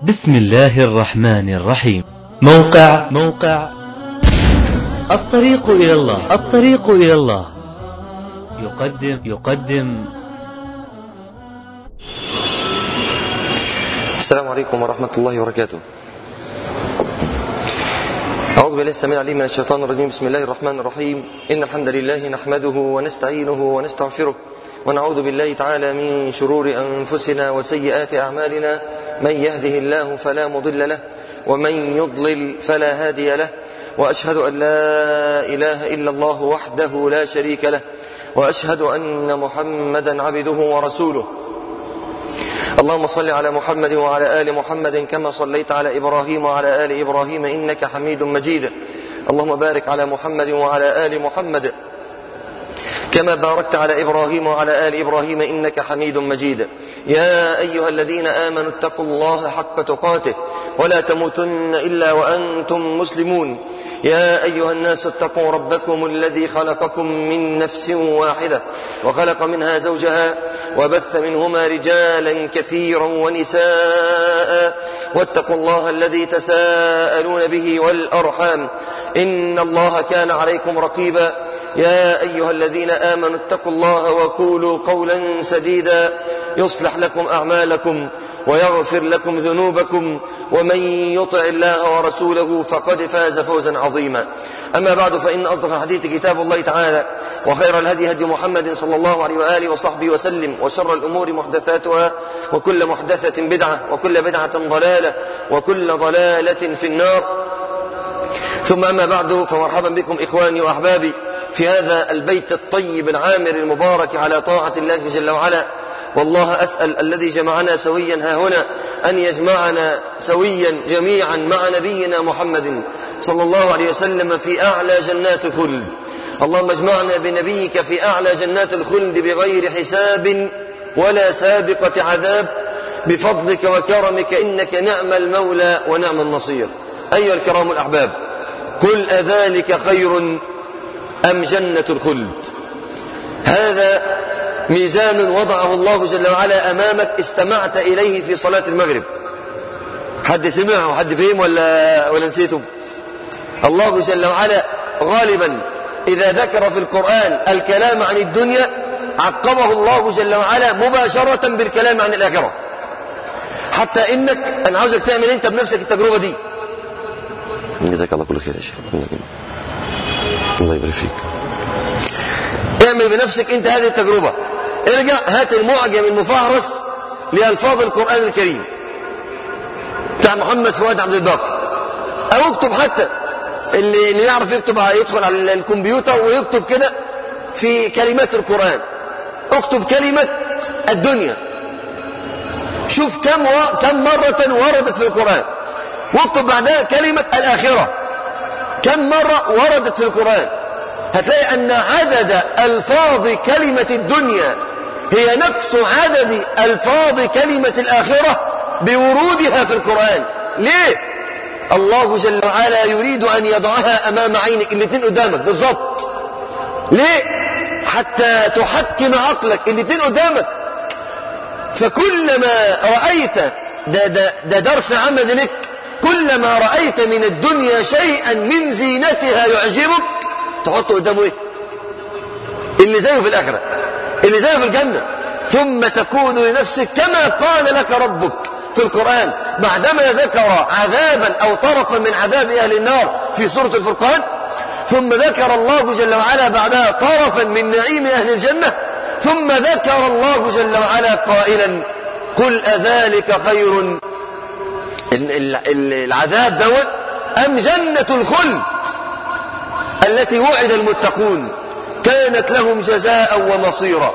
بسم الله الرحمن الرحيم موقع موقع الطريق إلى الله الطريق إلى الله يقدم يقدم السلام عليكم ورحمة الله وبركاته أعوذ بالله السميع العليم من الشيطان الرجيم بسم الله الرحمن الرحيم إن الحمد لله نحمده ونستعينه ونستغفره ونعوذ بالله تعالى من شرور أنفسنا وسيئات أعمالنا من يهده الله فلا مضل له ومن يضلل فلا هادي له وأشهد أن لا إله إلا الله وحده لا شريك له وأشهد أن محمدا عبده ورسوله اللهم صل على محمد وعلى آل محمد كما صليت على إبراهيم وعلى آل إبراهيم إنك حميد مجيد اللهم بارك على محمد وعلى آل محمد كما باركت على إبراهيم وعلى آل إبراهيم إنك حميد مجيد يا أيها الذين آمنوا اتقوا الله حق تقاته ولا تموتن إلا وأنتم مسلمون يا أيها الناس اتقوا ربكم الذي خلقكم من نفس واحدة وخلق منها زوجها وبث منهما رجالا كثيرا ونساء واتقوا الله الذي تساءلون به والأرحام إن الله كان عليكم رقيبا يا أيها الذين آمنوا اتقوا الله وقولوا قولا سديدا يصلح لكم أعمالكم ويغفر لكم ذنوبكم ومن يطع الله ورسوله فقد فاز فوزا عظيما أما بعد فإن أصدق الحديث كتاب الله تعالى وخير الهدي هدي محمد صلى الله عليه وآله وصحبه وسلم وشر الأمور محدثاتها وكل محدثة بدعة وكل بدعة ضلالة وكل ضلالة في النار ثم أما بعد فمرحبا بكم إخواني وأحبابي في هذا البيت الطيب العامر المبارك على طاعة الله جل وعلا والله أسأل الذي جمعنا سويا ها هنا أن يجمعنا سويا جميعا مع نبينا محمد صلى الله عليه وسلم في أعلى جنات الخلد اللهم اجمعنا بنبيك في أعلى جنات الخلد بغير حساب ولا سابقة عذاب بفضلك وكرمك إنك نعم المولى ونعم النصير أيها الكرام الأحباب قل أذلك خير أم جنة الخلد هذا ميزان وضعه الله جل وعلا أمامك استمعت إليه في صلاة المغرب حد سمع وحد فهم ولا, ولا نسيتم الله جل وعلا غالبا إذا ذكر في القرآن الكلام عن الدنيا عقبه الله جل وعلا مباشرة بالكلام عن الآخرة حتى إنك أنا عاوزك تعمل أنت بنفسك التجربة دي جزاك الله كل خير يا شيخ الله يبارك فيك اعمل بنفسك انت هذه التجربة ارجع هات المعجم المفهرس لألفاظ القرآن الكريم بتاع محمد فؤاد عبد الباقي أو اكتب حتى اللي, اللي يعرف يكتب يدخل على الكمبيوتر ويكتب كده في كلمات القرآن اكتب كلمة الدنيا شوف كم و... كم مرة وردت في القرآن واكتب بعدها كلمة الآخرة كم مرة وردت في القرآن هتلاقي أن عدد ألفاظ كلمة الدنيا هي نفس عدد ألفاظ كلمة الآخرة بورودها في القرآن ليه؟ الله جل وعلا يريد أن يضعها أمام عينك الاثنين قدامك بالظبط ليه؟ حتى تحكم عقلك الاثنين قدامك فكلما رأيت ده, ده, ده درس عمل لك كلما رأيت من الدنيا شيئا من زينتها يعجبك تحطه قدامه ايه اللي زيه في الآخرة اللي زيه في الجنة ثم تكون لنفسك كما قال لك ربك في القرآن بعدما ذكر عذابا أو طرفا من عذاب أهل النار في سورة الفرقان ثم ذكر الله جل وعلا بعدها طرفا من نعيم أهل الجنة ثم ذكر الله جل وعلا قائلا قل أذلك خير العذاب دوت أم جنة الخلد التي وعد المتقون كانت لهم جزاء ومصيرا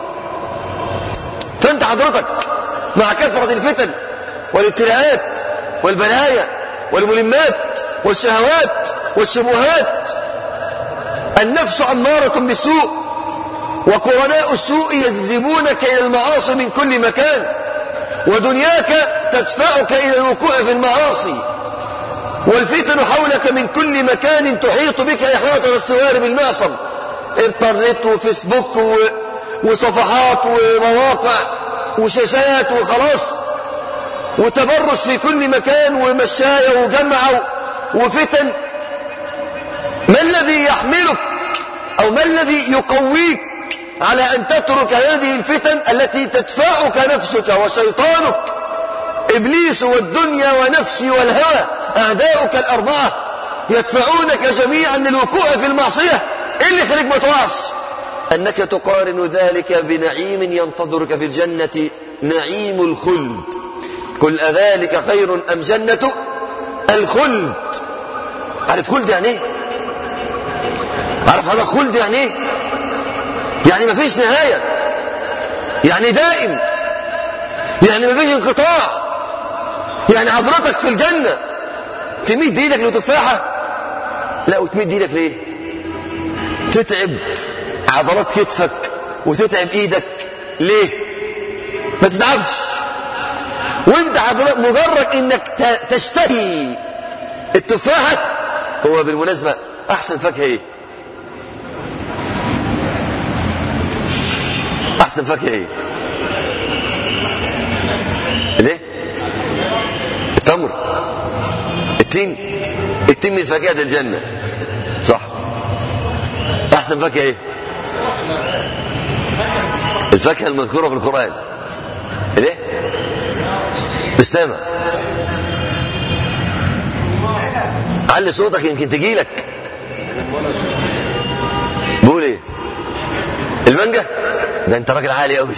فانت حضرتك مع كثرة الفتن والابتلاءات والبلايا والملمات والشهوات والشبهات النفس أمارة بالسوء وقرناء السوء يجذبونك إلى المعاصي من كل مكان ودنياك تدفعك إلى الوقوع في المعاصي والفتن حولك من كل مكان تحيط بك إحاطة السوار بالمعصم انترنت وفيسبوك و... وصفحات ومواقع وشاشات وخلاص وتبرج في كل مكان ومشاية وجمع وفتن ما الذي يحملك أو ما الذي يقويك على أن تترك هذه الفتن التي تدفعك نفسك وشيطانك إبليس والدنيا ونفسي والهوى أعداؤك الأربعة يدفعونك جميعا للوقوع في المعصية إيه اللي يخليك ما تقعش أنك تقارن ذلك بنعيم ينتظرك في الجنة نعيم الخلد قل أذلك خير أم جنة الخلد عارف خلد يعني ايه عارف هذا خلد يعني ايه يعني ما فيش نهاية يعني دائم يعني ما فيش انقطاع يعني حضرتك في الجنة تميد ايدك لتفاحة لا وتميد ايدك ليه تتعب عضلات كتفك وتتعب ايدك ليه ما تتعبش وانت حضرتك مجرد انك تشتهي التفاحة هو بالمناسبة احسن فاكهة ايه احسن فاكهة ايه ليه التمر التين التين من فاكهة الجنة صح احسن فاكهة ايه الفاكهة المذكورة في القرآن ليه بالسامع علي صوتك يمكن تجي لك بقول ايه المانجا ده انت راجل عالي قوي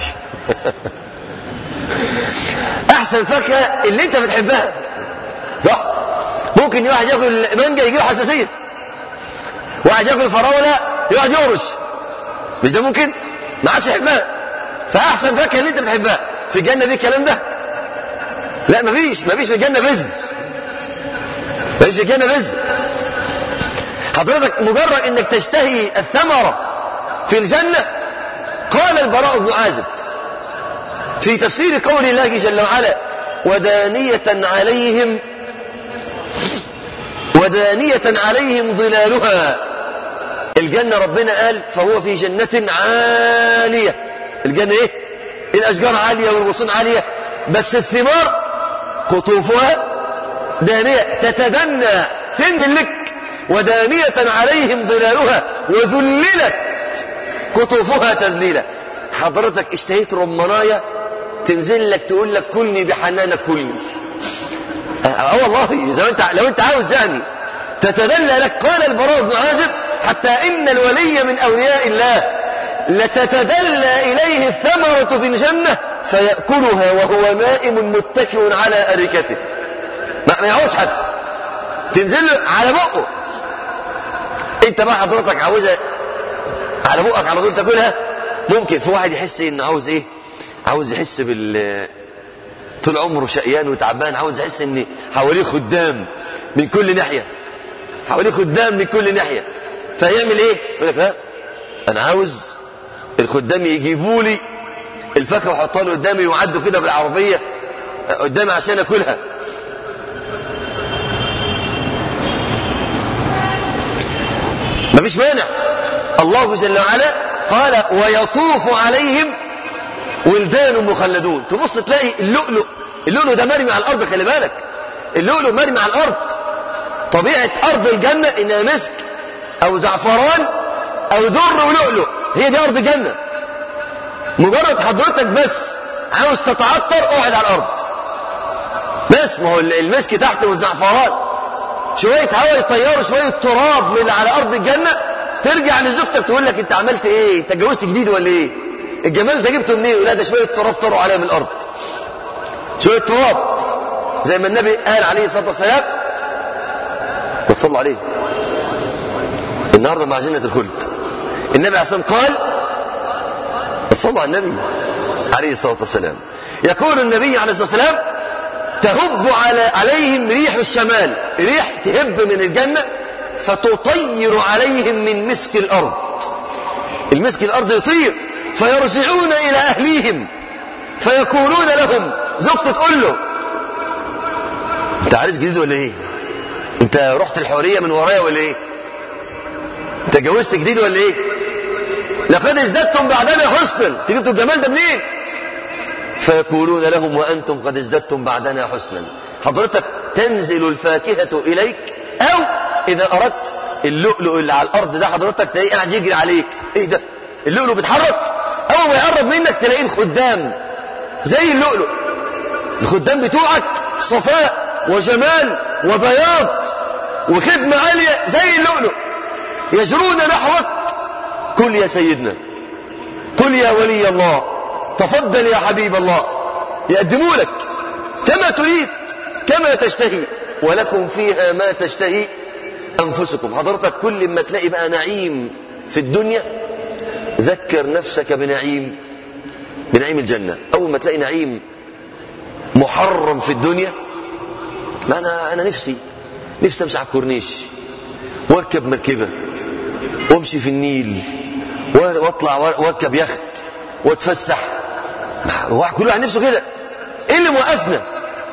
احسن فاكهه اللي انت بتحبها صح ممكن واحد ياكل مانجا يجيله حساسيه واحد ياكل فراوله يقعد يهرش مش ده ممكن ما عادش يحبها فاحسن فاكهه اللي انت بتحبها في الجنه دي الكلام ده لا مفيش مفيش في الجنه بذر مفيش في الجنه بذر حضرتك مجرد انك تشتهي الثمره في الجنه قال البراء بن عازب في تفسير قول الله جل وعلا ودانية عليهم ودانية عليهم ظلالها الجنة ربنا قال فهو في جنة عالية الجنة ايه الأشجار عالية والغصون عالية بس الثمار قطوفها دانية تتدنى تنزل لك ودانية عليهم ظلالها وذللت قطوفها تذليلا حضرتك اشتهيت رماناية تنزل لك تقول لك كلني بحنانك كلني اه والله لو انت لو انت عاوز يعني تتدلى لك قال البراء بن عازب حتى ان الولي من اولياء الله لتتدلى اليه الثمرة في الجنة فيأكلها وهو نائم متكئ على أريكته ما يعودش حتى تنزل له على بقه انت بقى حضرتك عاوزها على بقك على طول تاكلها ممكن في واحد يحس انه عاوز ايه عاوز يحس بال طول عمره شقيان وتعبان عاوز يحس ان حواليه خدام من كل ناحيه حواليه خدام من كل ناحيه فيعمل ايه يقول لك لا انا عاوز الخدام يجيبوا لي الفاكهه ويحطها له قدامي ويعدوا كده بالعربيه قدامي عشان اكلها مفيش مانع الله جل وعلا قال ويطوف عليهم ولدان مخلدون تبص تلاقي اللؤلؤ اللؤلؤ ده مرمي على الارض خلي بالك اللؤلؤ مرمي على الارض طبيعه ارض الجنه انها مسك او زعفران او در ولؤلؤ هي دي ارض الجنه مجرد حضرتك بس عاوز تتعطر اقعد على الارض بس ما هو المسك تحت والزعفران شويه هواء يطيروا شويه تراب من على ارض الجنه ترجع لزوجتك تقول لك انت عملت ايه انت اتجوزت جديد ولا ايه الجمال ده جبته منين لا ده شويه تراب طروا عليها من الارض شويه تراب زي ما النبي قال عليه الصلاه والسلام وتصلوا عليه النهارده مع جنه الخلد النبي عليه الصلاه قال صلوا على النبي عليه الصلاه والسلام يقول النبي عليه الصلاه والسلام تهب على عليهم ريح الشمال ريح تهب من الجنه فتطير عليهم من مسك الارض المسك الارض يطير فيرجعون الى اهليهم فيقولون لهم زوجته تقول له انت عريس جديد ولا ايه انت رحت الحوريه من ورايا ولا ايه انت اتجوزت جديد ولا ايه لقد ازددتم بعدنا حسنا انت جبتوا الجمال ده منين فيقولون لهم وأنتم قد ازددتم بعدنا حسنا حضرتك تنزل الفاكهة إليك أو إذا أردت اللؤلؤ اللي على الأرض ده حضرتك تلاقيه قاعد يجري عليك إيه ده اللؤلؤ بيتحرك أول ما يقرب منك تلاقيه الخدام زي اللؤلؤ الخدام بتوعك صفاء وجمال وبياض وخدمة عالية زي اللؤلؤ يجرون نحوك كل يا سيدنا كل يا ولي الله تفضل يا حبيب الله يقدموا لك كما تريد كما تشتهي ولكم فيها ما تشتهي أنفسكم حضرتك كل ما تلاقي بقى نعيم في الدنيا ذكر نفسك بنعيم بنعيم الجنة أول ما تلاقي نعيم محرم في الدنيا ما أنا, أنا نفسي نفسي أمشي على الكورنيش واركب مركبة وامشي في النيل واطلع واركب يخت واتفسح هو كل واحد نفسه كده ايه اللي موقفنا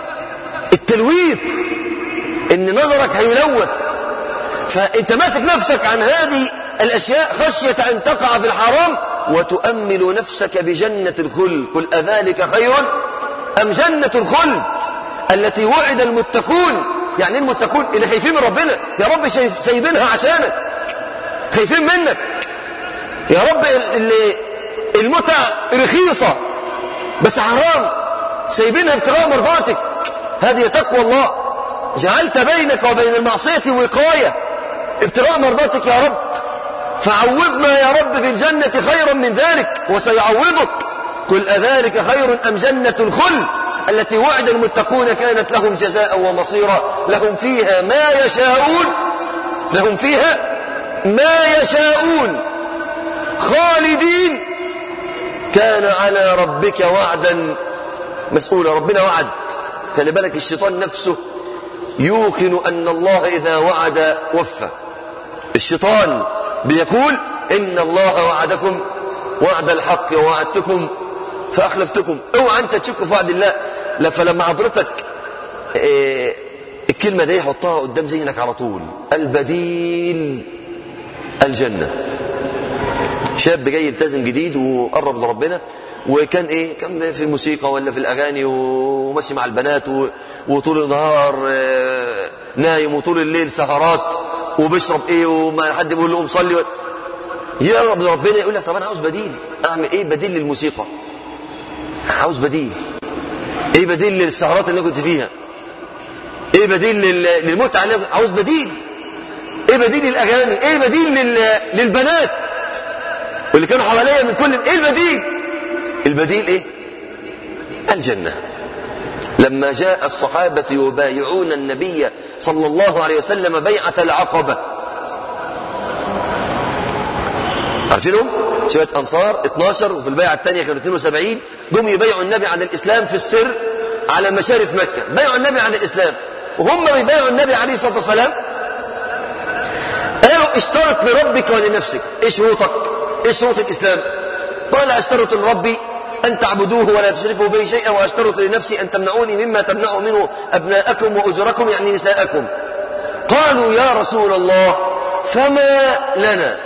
التلويث ان نظرك هيلوث فانت ماسك نفسك عن هذه الاشياء خشيه ان تقع في الحرام وتؤمل نفسك بجنه الخلد قل اذلك خير ام جنه الخلد التي وعد المتقون يعني ايه المتقون اللي خايفين من ربنا يا رب سايبينها عشانك خايفين منك يا رب اللي المتع رخيصة بس حرام سايبينها ابتغاء مرضاتك هذه تقوى الله جعلت بينك وبين المعصية وقاية ابتغاء مرضاتك يا رب فعوضنا يا رب في الجنة خيرا من ذلك وسيعوضك قل أذلك خير أم جنة الخلد التي وعد المتقون كانت لهم جزاء ومصيرا لهم فيها ما يشاءون لهم فيها ما يشاءون خالدين كان على ربك وعدا مسؤولا ربنا وعد خلي بالك الشيطان نفسه يوقن أن الله إذا وعد وفى الشيطان بيقول إن الله وعدكم وعد الحق ووعدتكم فأخلفتكم اوعى أنت تشك في وعد الله لا فلما حضرتك إيه الكلمة دي حطها قدام ذهنك على طول البديل الجنة شاب جاي يلتزم جديد وقرب لربنا وكان ايه كان في الموسيقى ولا في الاغاني وماشي مع البنات وطول النهار نايم وطول الليل سهرات وبيشرب ايه وما حد بيقول له قوم صلي يقرب لربنا يقول لك طب انا عاوز بديل اعمل ايه بديل للموسيقى عاوز بديل ايه بديل للسهرات اللي كنت فيها ايه بديل للمتعه اللي عاوز بديل ايه بديل للاغاني ايه بديل للبنات واللي كانوا حواليا من كل ايه البديل البديل ايه الجنة لما جاء الصحابة يبايعون النبي صلى الله عليه وسلم بيعة العقبة عارفينهم شوية أنصار 12 وفي البيعة الثانية كانوا 72 جم يبايعوا النبي على الإسلام في السر على مشارف مكة بايعوا النبي على الإسلام وهم بيبايعوا النبي عليه الصلاة والسلام قالوا اشترط لربك ولنفسك ايه شروطك ايه شروط الاسلام قال اشترط لربي ان تعبدوه ولا تشركوا به شيئا واشترط لنفسي ان تمنعوني مما تمنعوا منه ابناءكم وازركم يعني نساءكم قالوا يا رسول الله فما لنا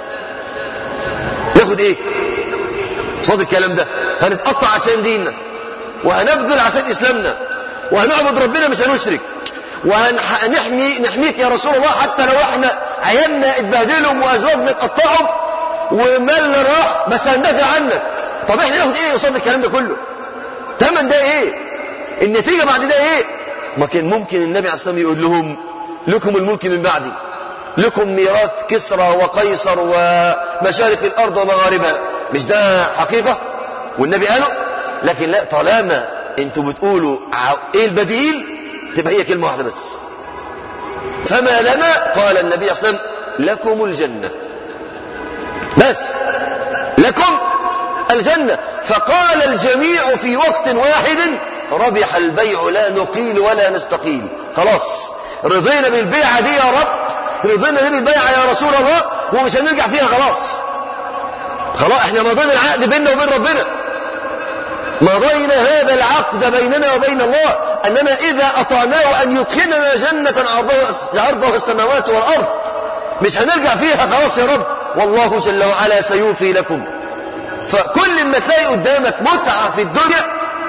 ناخد ايه صاد الكلام ده هنتقطع عشان ديننا وهنبذل عشان اسلامنا وهنعبد ربنا مش هنشرك وهنحمي نحميك يا رسول الله حتى لو احنا عيالنا اتبهدلهم وازواجنا اتقطعوا ومالنا راح بس هندافع عنك طب احنا ناخد ايه قصاد الكلام ده كله تمن ده ايه النتيجه بعد ده ايه ما كان ممكن النبي عليه الصلاه والسلام يقول لهم لكم الملك من بعدي لكم ميراث كسرى وقيصر ومشارق الارض ومغاربها مش ده حقيقه والنبي قاله لكن لا طالما انتوا بتقولوا ايه البديل تبقى هي كلمه واحده بس فما لنا قال النبي صلى الله عليه وسلم لكم الجنه بس لكم الجنة فقال الجميع في وقت واحد ربح البيع لا نقيل ولا نستقيل خلاص رضينا بالبيعة دي يا رب رضينا دي بالبيعة يا رسول الله ومش هنرجع فيها خلاص خلاص احنا مضينا العقد بيننا وبين ربنا مضينا هذا العقد بيننا وبين الله أننا إذا أطعناه أن يدخلنا جنة عرضها, عرضها السماوات والأرض مش هنرجع فيها خلاص يا رب والله جل وعلا سيوفي لكم فكل ما تلاقي قدامك متعة في الدنيا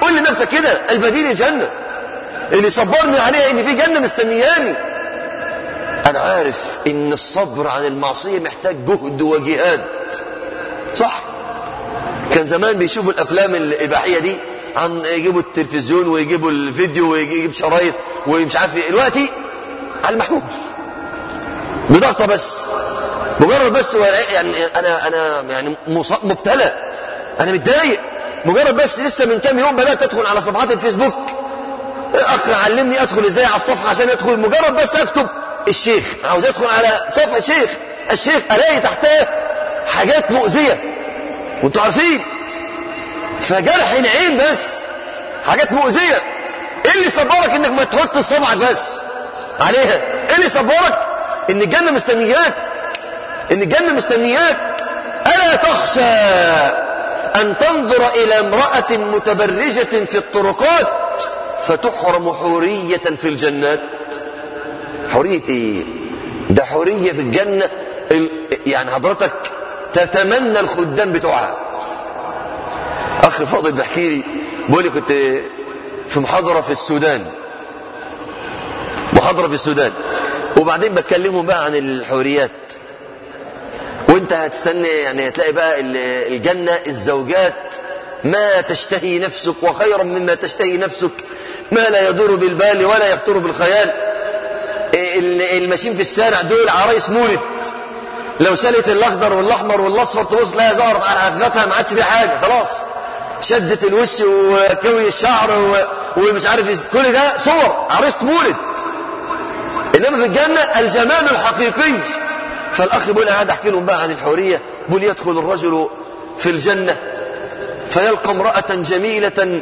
قول لنفسك كده البديل الجنة اللي صبرني عليها ان في جنة مستنياني انا عارف ان الصبر عن المعصية محتاج جهد وجهاد صح كان زمان بيشوفوا الافلام الاباحية دي عن يجيبوا التلفزيون ويجيبوا الفيديو ويجيب شرايط ومش عارف ايه دلوقتي على المحمول بضغطة بس مجرد بس يعني انا انا يعني مبتلى انا متضايق مجرد بس لسه من كام يوم بدات ادخل على صفحات الفيسبوك اخ علمني ادخل ازاي على الصفحه عشان ادخل مجرد بس اكتب الشيخ عاوز ادخل على صفحه شيخ الشيخ الاقي تحتها حاجات مؤذيه وانتوا عارفين فجرح العين بس حاجات مؤذيه ايه اللي صبرك انك ما تحط صبعك بس عليها ايه اللي صبرك ان الجنه مستنياك ان الجنه مستنياك الا تخشى ان تنظر الى امراه متبرجه في الطرقات فتحرم حوريه في الجنات حوريه ايه ده حوريه في الجنه يعني حضرتك تتمنى الخدام بتوعها اخ فاضل بيحكي لي بيقول لي كنت في محاضره في السودان محاضره في السودان وبعدين بتكلمهم بقى عن الحوريات وانت هتستنى يعني هتلاقي بقى الجنه الزوجات ما تشتهي نفسك وخيرا مما تشتهي نفسك ما لا يدور بالبال ولا يخطر بالخيال الماشيين في الشارع دول عرايس مولد لو شالت الاخضر والاحمر والاصفر تبص تلاقيها ظهرت على حقيقتها ما عادش في حاجه خلاص شدت الوش وكوي الشعر ومش عارف كل ده صور عريسة مولد انما في الجنه الجمال الحقيقي فالاخ بيقول انا قاعد احكي لهم بقى عن الحوريه بيقول يدخل الرجل في الجنه فيلقى امراه جميله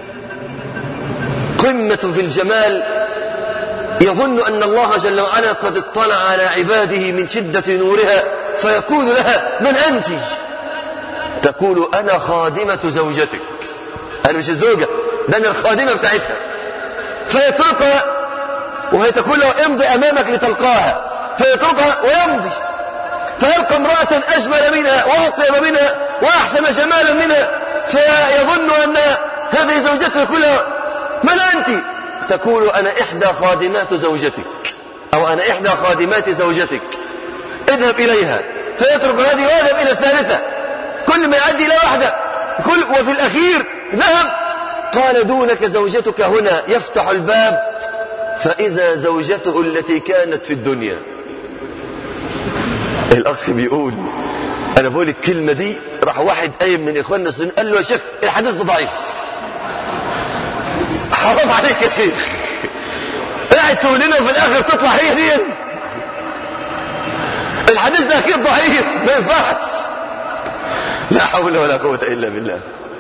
قمه في الجمال يظن أن الله جل وعلا قد اطلع على عباده من شدة نورها فيقول لها من أنت تقول أنا خادمة زوجتك أنا مش الزوجة ده أنا الخادمة بتاعتها فيتركها وهي تقول له امضي أمامك لتلقاها فيتركها ويمضي فيلقى امرأة أجمل منها وأطيب منها وأحسن جمالا منها فيظن أن هذه زوجته يقول لها من أنت تقول أنا إحدى خادمات زوجتك أو أنا إحدى خادمات زوجتك اذهب إليها فيترك هذه ويذهب إلى الثالثة كل ما يعدي إلى واحدة كل وفي الأخير ذهب قال دونك زوجتك هنا يفتح الباب فإذا زوجته التي كانت في الدنيا الأخ بيقول أنا بقول الكلمة دي راح واحد قايم من إخواننا السنين قال له يا شيخ الحديث ده ضعيف حرام عليك يا شيخ قاعد تقول لنا في الاخر تطلع هي دي الحديث ده اكيد ضعيف ما ينفعش لا حول ولا قوه الا بالله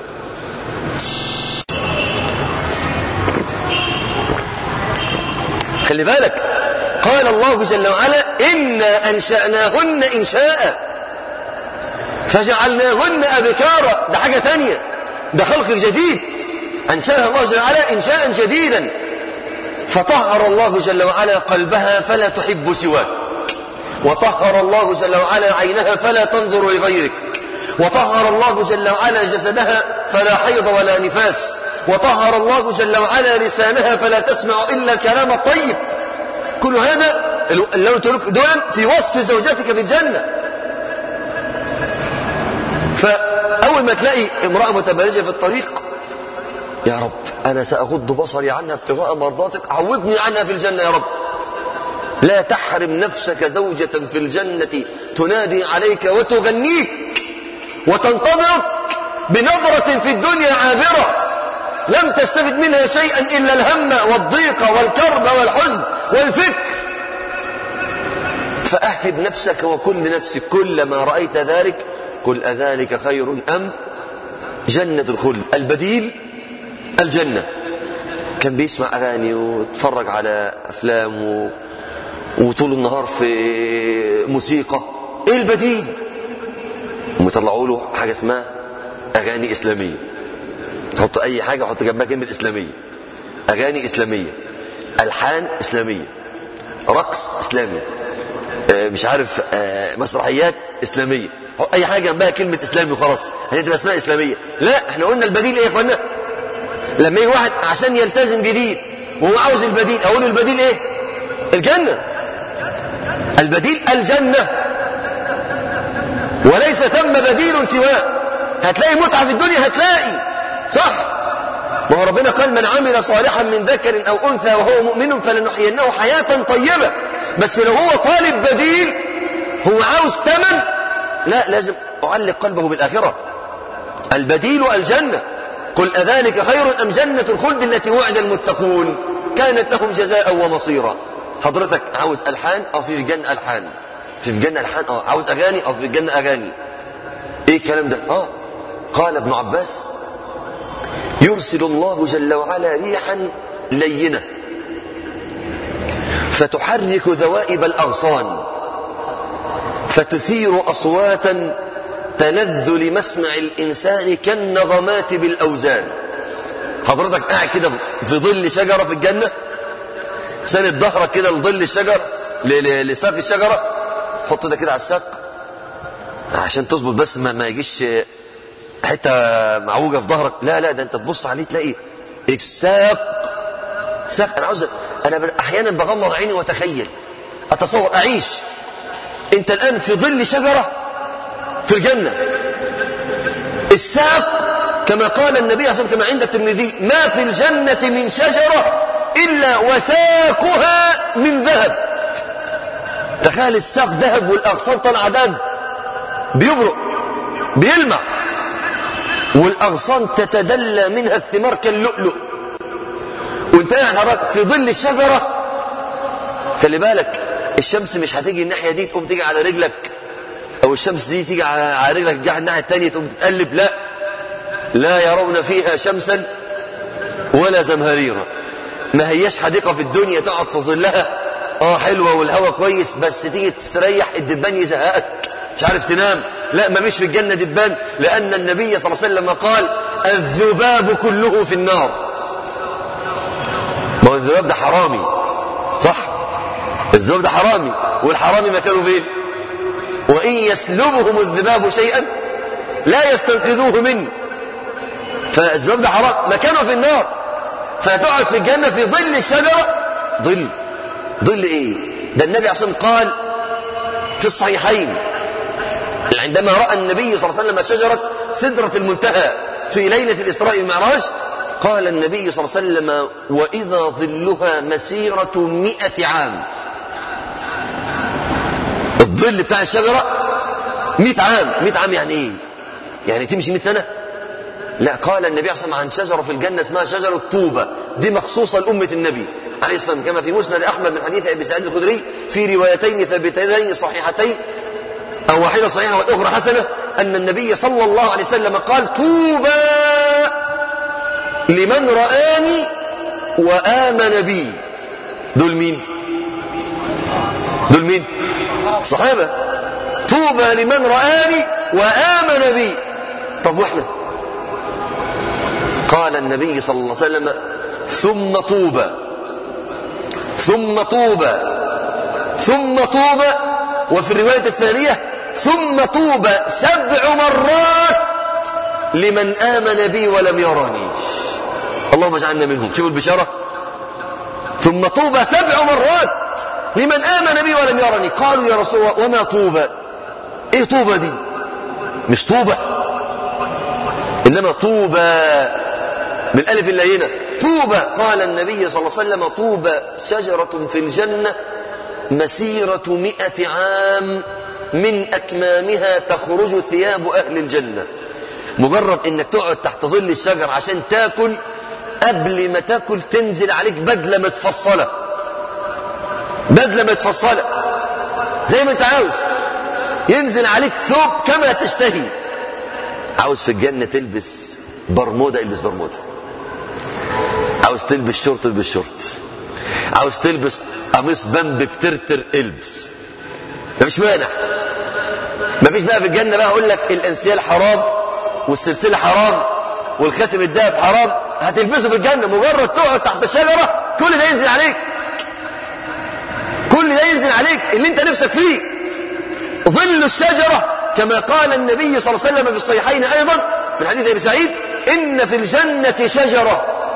خلي بالك قال الله جل وعلا إنا أنشأناهن إنشاء فجعلناهن أبكارا ده حاجة تانية ده خلق جديد أنشأها الله جل وعلا إنشاء جديدا فطهر الله جل وعلا قلبها فلا تحب سواك وطهر الله جل وعلا عينها فلا تنظر لغيرك وطهر الله جل وعلا جسدها فلا حيض ولا نفاس وطهر الله جل وعلا لسانها فلا تسمع إلا الكلام الطيب كل هذا اللي قلت لك دول في وصف زوجتك في الجنة فأول ما تلاقي امرأة متبرجة في الطريق يا رب أنا سأغض بصري عنها ابتغاء مرضاتك عوضني عنها في الجنة يا رب لا تحرم نفسك زوجة في الجنة تنادي عليك وتغنيك وتنتظرك بنظرة في الدنيا عابرة لم تستفد منها شيئا إلا الهم والضيق والكرب والحزن والفكر فأهب نفسك وكل نفسك كلما رأيت ذلك قل أذلك خير أم جنة الخلد البديل الجنة كان بيسمع أغاني ويتفرج على أفلام و... وطول النهار في موسيقى إيه البديل ويطلعوا له حاجة اسمها أغاني إسلامية تحط أي حاجة حط جنبها كلمة إسلامية أغاني إسلامية ألحان إسلامية رقص إسلامي مش عارف مسرحيات إسلامية أي حاجة جنبها كلمة إسلامي وخلاص هتبقى اسمها إسلامية لا احنا قلنا البديل إيه يا إخوانا لما يجي واحد عشان يلتزم جديد وهو عاوز البديل اقول له البديل ايه الجنه البديل الجنه وليس ثم بديل سواه هتلاقي متعه في الدنيا هتلاقي صح ما هو ربنا قال من عمل صالحا من ذكر او انثى وهو مؤمن فلنحيينه حياه طيبه بس لو هو طالب بديل هو عاوز ثمن لا لازم اعلق قلبه بالاخره البديل الجنه قل أذلك خير أم جنة الخلد التي وعد المتقون كانت لهم جزاء ومصيرا حضرتك عاوز ألحان أو في الجنة ألحان في الجنة ألحان أو عاوز أغاني أو في الجنة أغاني إيه الكلام ده آه قال ابن عباس يرسل الله جل وعلا ريحا لينة فتحرك ذوائب الأغصان فتثير أصواتا تلذ لمسمع الإنسان كالنغمات بالأوزان حضرتك قاعد كده في ظل شجرة في الجنة سند ظهرك كده لظل الشجر لساق الشجرة حط ده كده على الساق عشان تظبط بس ما, ما يجيش حتة معوجة في ظهرك لا لا ده انت تبص عليه تلاقي الساق ساق انا عاوز انا احيانا بغمض عيني واتخيل اتصور اعيش انت الان في ظل شجره في الجنة الساق كما قال النبي صلى الله عليه وسلم كما عند الترمذي ما في الجنة من شجرة إلا وساقها من ذهب تخيل الساق ذهب والأغصان طالعة دم بيبرق بيلمع والأغصان تتدلى منها الثمار كاللؤلؤ وانت قاعد في ظل الشجرة خلي بالك الشمس مش هتيجي الناحية دي تقوم تيجي على رجلك او الشمس دي تيجي على رجلك تجي الناحيه الثانيه تقوم تتقلب لا لا يرون فيها شمسا ولا زمهريرا ما هياش حديقه في الدنيا تقعد في ظلها اه حلوه والهواء كويس بس تيجي تستريح الدبان يزهقك مش عارف تنام لا ما فيش في الجنه دبان لان النبي صلى الله عليه وسلم قال الذباب كله في النار ما هو الذباب ده حرامي صح الذباب ده حرامي والحرامي مكانه فين وإن يسلبهم الذباب شيئا لا يستنقذوه منه فالذباب ده حرام مكانه في النار فتقعد في الجنة في ظل الشجرة ظل ظل ايه ده النبي عليه قال في الصحيحين عندما رأى النبي صلى الله عليه وسلم شجرة سدرة المنتهى في ليلة الإسراء والمعراج قال النبي صلى الله عليه وسلم وإذا ظلها مسيرة مئة عام الظل بتاع الشجرة 100 عام 100 عام يعني ايه يعني تمشي 100 سنة لا قال النبي عليه الصلاة عن شجرة في الجنة اسمها شجرة طوبة دي مخصوصة لأمة النبي عليه الصلاة والسلام كما في مسند أحمد من حديث أبي سعيد الخدري في روايتين ثابتتين صحيحتين أو واحدة صحيحة والأخرى حسنة أن النبي صلى الله عليه وسلم قال طوبى لمن رآني وآمن بي دول مين دول مين صحابة طوبى لمن رآني وآمن بي طب واحنا قال النبي صلى الله عليه وسلم ثم طوبى ثم طوبى ثم طوبى وفي الرواية الثانية ثم طوبى سبع مرات لمن آمن بي ولم يراني اللهم اجعلنا منهم شوفوا البشارة ثم طوبى سبع مرات لمن آمن بي ولم يرني قالوا يا رسول الله وما طوبى ايه طوبى دي مش طوبى انما طوبى بالالف اللينه طوبى قال النبي صلى الله عليه وسلم طوبى شجره في الجنه مسيره مئة عام من اكمامها تخرج ثياب اهل الجنه مجرد انك تقعد تحت ظل الشجر عشان تاكل قبل ما تاكل تنزل عليك بدله متفصله بدله متفصله زي ما انت عاوز ينزل عليك ثوب كما تشتهي عاوز في الجنه تلبس برموده البس برموده عاوز تلبس شورت البس شورت عاوز تلبس قميص بمب بترتر البس مفيش مانع مفيش بقى في الجنه بقى اقول لك الانسيال حرام والسلسله حرام والخاتم الدهب حرام هتلبسه في الجنه مجرد تقعد تحت الشجره كل ده ينزل عليك كل ده ينزل عليك اللي انت نفسك فيه ظل الشجره كما قال النبي صلى الله عليه وسلم في الصحيحين ايضا من حديث ابي سعيد ان في الجنه شجره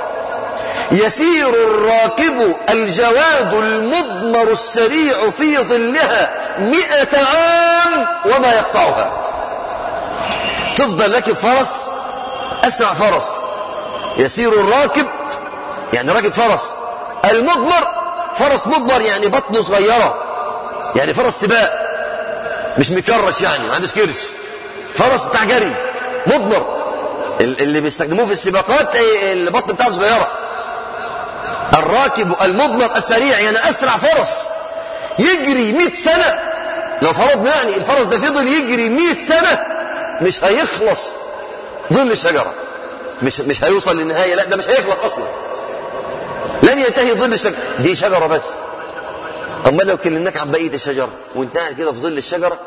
يسير الراكب الجواد المضمر السريع في ظلها مئة عام وما يقطعها تفضل لك فرس أسرع فرس يسير الراكب يعني راكب فرس المضمر فرس مضمر يعني بطنه صغيرة يعني فرس سباق مش مكرش يعني ما عندوش كرش فرس بتاع جري مضمر اللي بيستخدموه في السباقات البطن بتاعه صغيرة الراكب المضمر السريع يعني أسرع فرس يجري 100 سنة لو فرضنا يعني الفرس ده فضل يجري 100 سنة مش هيخلص ظل الشجرة مش مش هيوصل للنهاية لا ده مش هيخلص أصلا لن ينتهي ظل الشجرة دي شجرة بس أما لو كلمناك عن بقية الشجرة وانت قاعد كده في ظل الشجرة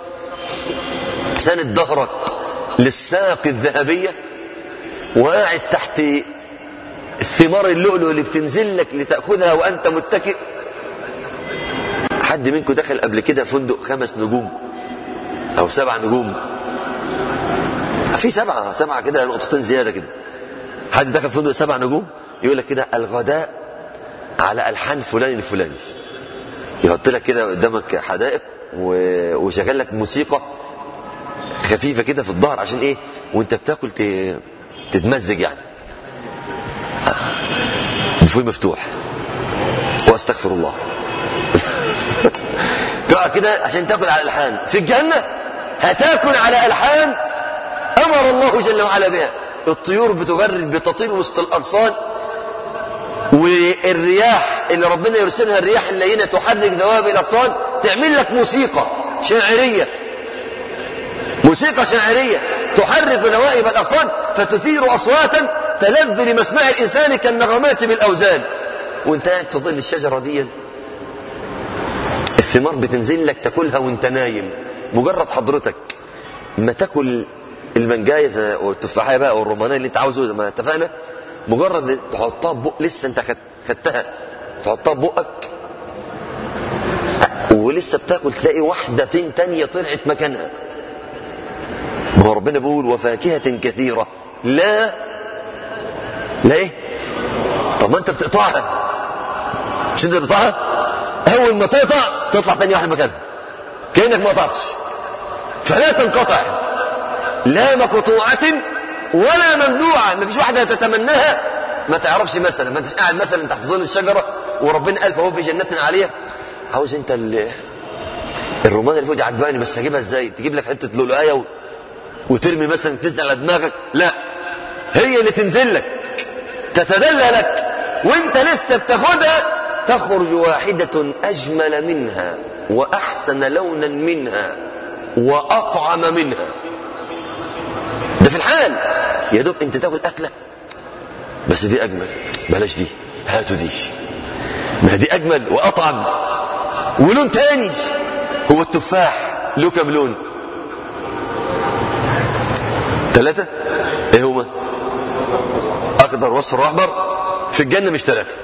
ساند ظهرك للساق الذهبية وقاعد تحت ثمار اللؤلؤ اللي بتنزل لك لتأخذها وأنت متكئ حد منكم دخل قبل كده فندق خمس نجوم أو سبع نجوم في سبعة سبعة كده نقطتين زيادة كده حد دخل فندق سبع نجوم يقول لك كده الغداء على ألحان فلان الفلاني يحط لك كده قدامك حدائق وشغل لك موسيقى خفيفة كده في الظهر عشان ايه وانت بتاكل تتمزج يعني بفوي مفتوح واستغفر الله تقعد كده عشان تاكل على الالحان في الجنة هتاكل على الحان امر الله جل وعلا بها الطيور بتغرد بتطير وسط الاغصان والرياح اللي ربنا يرسلها الرياح اللينه تحرك ذواب الاغصان تعمل لك موسيقى شاعريه موسيقى شاعريه تحرك ذوائب الاغصان فتثير اصواتا تلذ لمسمع الانسان كالنغمات بالاوزان وانت قاعد في ظل الشجره دي الثمار بتنزل لك تاكلها وانت نايم مجرد حضرتك ما تاكل المنجايه والتفاحيه بقى والرمانيه اللي انت عاوزه زي ما اتفقنا مجرد تحطها ببق لسه انت خدتها تحطها ببقك ولسه بتاكل تلاقي واحده تانية طلعت مكانها ما هو ربنا بيقول وفاكهة كثيرة لا لا ايه طب ما انت بتقطعها مش انت بتقطعها اول ما تقطع تطلع تاني واحد مكانها كانك ما قطعتش فلا تنقطع لا مقطوعة ولا ممنوعة ما فيش واحدة تتمناها ما تعرفش مثلا ما انتش قاعد مثلا تحت ظل الشجرة وربنا قال فهو في جنة عالية عاوز انت الرمان اللي فوق دي عجباني بس هجيبها ازاي تجيب لك حتة لؤلؤية و... وترمي مثلا تنزل على دماغك لا هي اللي تنزل لك تتدلى لك وانت لسه بتاخدها تخرج واحدة أجمل منها وأحسن لونا منها وأطعم منها ده في الحال يا دوب انت تاكل أكلة بس دي أجمل بلاش دي هاتوا دي ما دي أجمل وأطعم ولون تاني هو التفاح له كم لون ثلاثة ايه هما اخضر واصفر واحمر في الجنة مش ثلاثة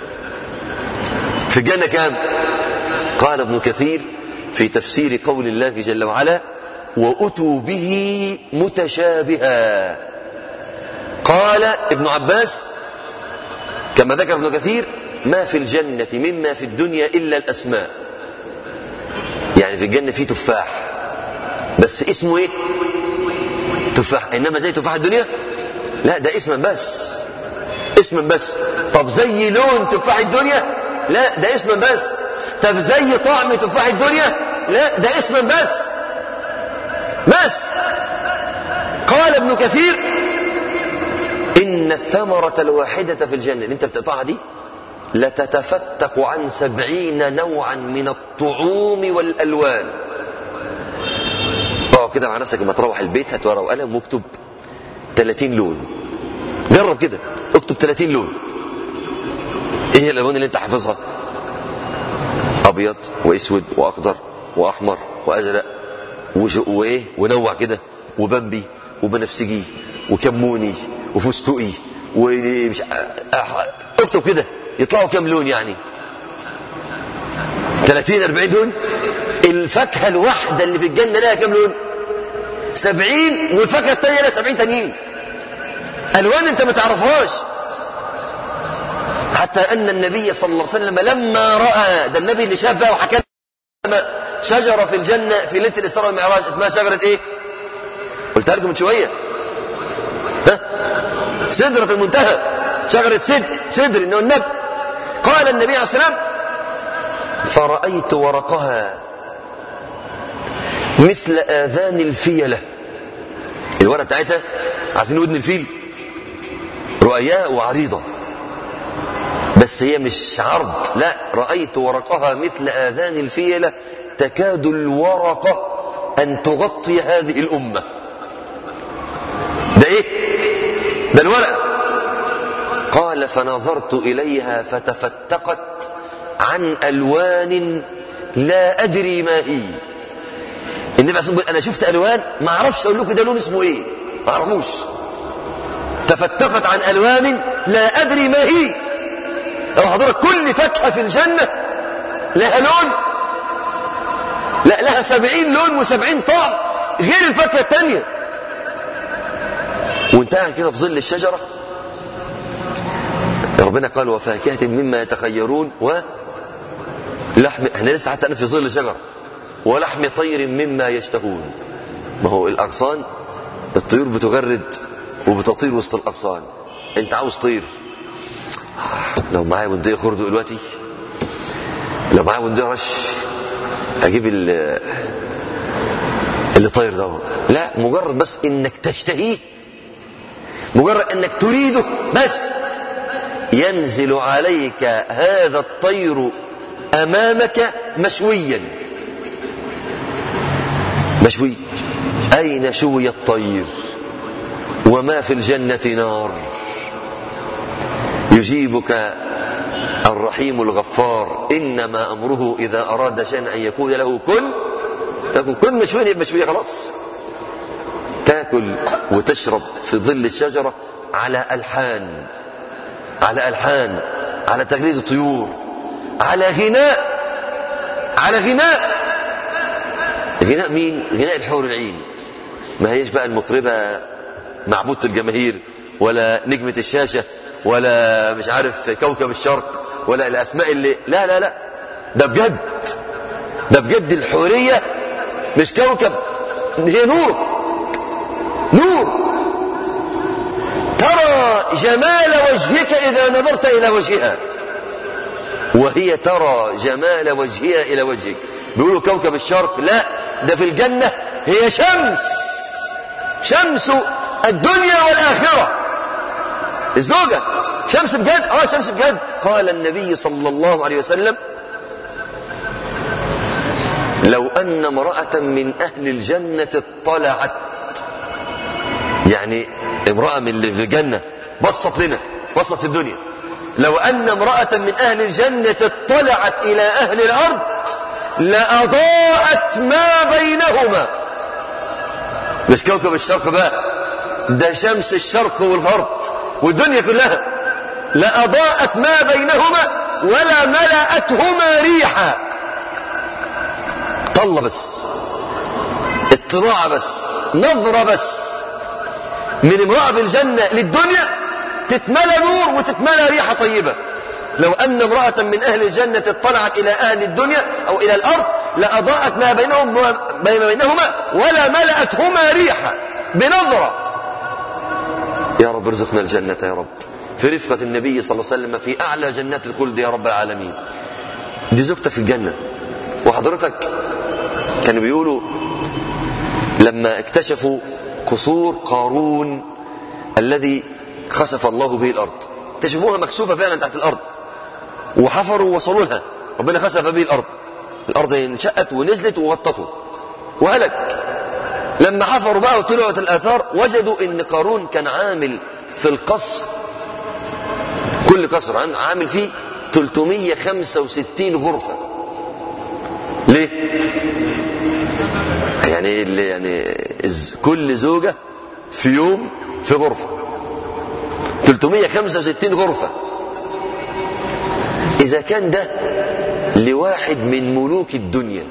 في الجنة كام قال ابن كثير في تفسير قول الله جل وعلا وأتوا به متشابها قال ابن عباس كما ذكر ابن كثير ما في الجنة مما في الدنيا إلا الأسماء يعني في الجنة في تفاح بس اسمه ايه تفاح انما زي تفاح الدنيا لا ده اسما بس اسما بس طب زي لون تفاح الدنيا لا ده اسما بس طب زي طعم تفاح الدنيا لا ده اسما بس بس قال ابن كثير إن الثمرة الواحدة في الجنة اللي انت بتقطعها دي لتتفتق عن سبعين نوعا من الطعوم والألوان اقعد كده مع نفسك لما تروح البيت هات ورقه وقلم واكتب 30 لون جرب كده اكتب 30 لون ايه هي الالوان اللي انت حافظها ابيض واسود واخضر واحمر وازرق وايه ونوع كده وبمبي وبنفسجي وكموني وفستقي ومش اكتب كده يطلعوا كام لون يعني 30 40 لون الفاكهه الواحده اللي في الجنه لها كام لون سبعين والفاكهه الثانيه لها سبعين تانيين الوان انت ما تعرفهاش حتى أن النبي صلى الله عليه وسلم لما رأى ده النبي اللي شاف بقى وحكى شجرة في الجنة في ليلة الإسراء والمعراج اسمها شجرة إيه؟ قلتها لكم من شوية ها؟ سدرة المنتهى شجرة سدر سدر إنه النبي قال النبي عليه الصلاة والسلام فرأيت ورقها مثل آذان الفيلة الورقة بتاعتها عارفين ودن الفيل رؤياء وعريضة بس هي مش عرض لا رأيت ورقها مثل آذان الفيلة تكاد الورقة أن تغطي هذه الأمة ده إيه ده الورقة قال فنظرت إليها فتفتقت عن ألوان لا أدري ما هي النبي عليه الصلاة والسلام أنا شفت ألوان ما أعرفش أقول لكم ده لون اسمه إيه ما أعرفوش تفتقت عن ألوان لا أدري ما هي لو حضرتك كل فاكهة في الجنة لها لون لا لها سبعين لون وسبعين طعم غير الفاكهة التانية وانت قاعد كده في ظل الشجرة ربنا قال وفاكهة مما يتخيرون و لحم احنا لسه حتى في ظل شجرة ولحم طير مما يشتهون ما هو الأغصان الطيور بتجرد وبتطير وسط الأغصان انت عاوز طير لو معايا بندقية خردو دلوقتي لو معايا بندقية رش اجيب اللي طاير ده لا مجرد بس انك تشتهيه مجرد انك تريده بس ينزل عليك هذا الطير امامك مشويا مشوي اين شوي الطير وما في الجنه نار يجيبك الرحيم الغفار انما امره اذا اراد شيئا ان يكون له كن تكون كن مشوي يبقى مشوي خلاص تاكل وتشرب في ظل الشجره على الحان على الحان على تغريد الطيور على غناء على غناء غناء مين غناء الحور العين ما هيش بقى المطربه معبوده الجماهير ولا نجمه الشاشه ولا مش عارف كوكب الشرق ولا الاسماء اللي لا لا لا ده بجد ده بجد الحوريه مش كوكب هي نور نور ترى جمال وجهك اذا نظرت الى وجهها وهي ترى جمال وجهها الى وجهك بيقولوا كوكب الشرق لا ده في الجنه هي شمس شمس الدنيا والاخره الزوجه شمس بجد اه شمس بجد قال النبي صلى الله عليه وسلم لو ان امراه من اهل الجنه اطلعت يعني امراه من اللي في الجنه بصت لنا بصت الدنيا لو ان امراه من اهل الجنه اطلعت الى اهل الارض لاضاءت ما بينهما مش كوكب الشرق بقى ده شمس الشرق والغرب والدنيا كلها لأضاءت ما بينهما ولا ملأتهما ريحا طلة بس اطلاع بس نظرة بس من امرأة في الجنة للدنيا تتملى نور وتتملى ريحة طيبة لو أن امرأة من أهل الجنة اطلعت إلى أهل الدنيا أو إلى الأرض لأضاءت ما بينهم ما بينهما ولا ملأتهما ريحا بنظرة يا رب ارزقنا الجنة يا رب في رفقة النبي صلى الله عليه وسلم في أعلى جنات الخلد يا رب العالمين دي زوجتك في الجنة وحضرتك كانوا بيقولوا لما اكتشفوا قصور قارون الذي خسف الله به الأرض اكتشفوها مكسوفة فعلا تحت الأرض وحفروا ووصلوا لها ربنا خسف به الأرض الأرض انشأت ونزلت وغطته وهلك لما حفروا بقى وطلعت الآثار وجدوا ان قارون كان عامل في القصر كل قصر عامل فيه 365 غرفة ليه؟ يعني يعني كل زوجة في يوم في غرفة 365 غرفة إذا كان ده لواحد من ملوك الدنيا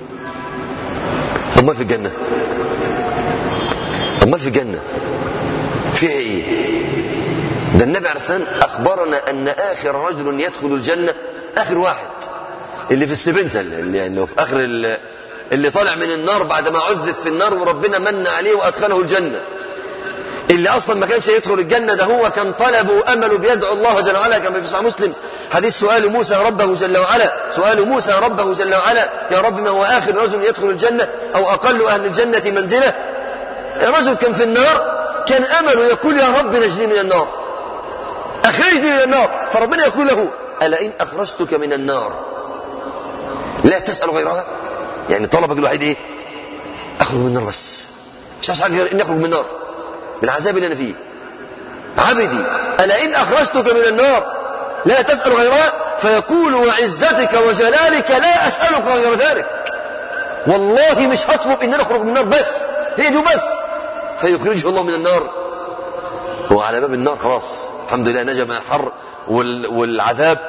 أمال في الجنة أمال في الجنة فيها إيه ده النبي عليه الصلاة والسلام أخبرنا أن آخر رجل يدخل الجنة آخر واحد اللي في السبنسل اللي, اللي في آخر اللي, اللي طالع من النار بعد ما عذب في النار وربنا من عليه وأدخله الجنة اللي أصلا ما كانش يدخل الجنة ده هو كان طلبه وأمله بيدعو الله جل وعلا كما في صحيح مسلم حديث سؤال موسى ربه جل وعلا سؤال موسى ربه جل وعلا يا رب ما هو آخر رجل يدخل الجنة أو أقل أهل الجنة منزلة رجل كان في النار كان أمله يقول يا رب نجني من النار أخرجني من النار فربنا يقول له ألا إن أخرجتك من النار لا تسأل غيرها يعني طلبك الوحيد إيه أخرج من النار بس مش عايز حاجة غير إن أخرج من النار من العذاب اللي أنا فيه عبدي ألا إن أخرجتك من النار لا تسأل غيرها فيقول وعزتك وجلالك لا أسألك غير ذلك والله مش هطلب إن أخرج من النار بس هي دي بس فيخرجه الله من النار هو على باب النار خلاص الحمد لله نجا من الحر والعذاب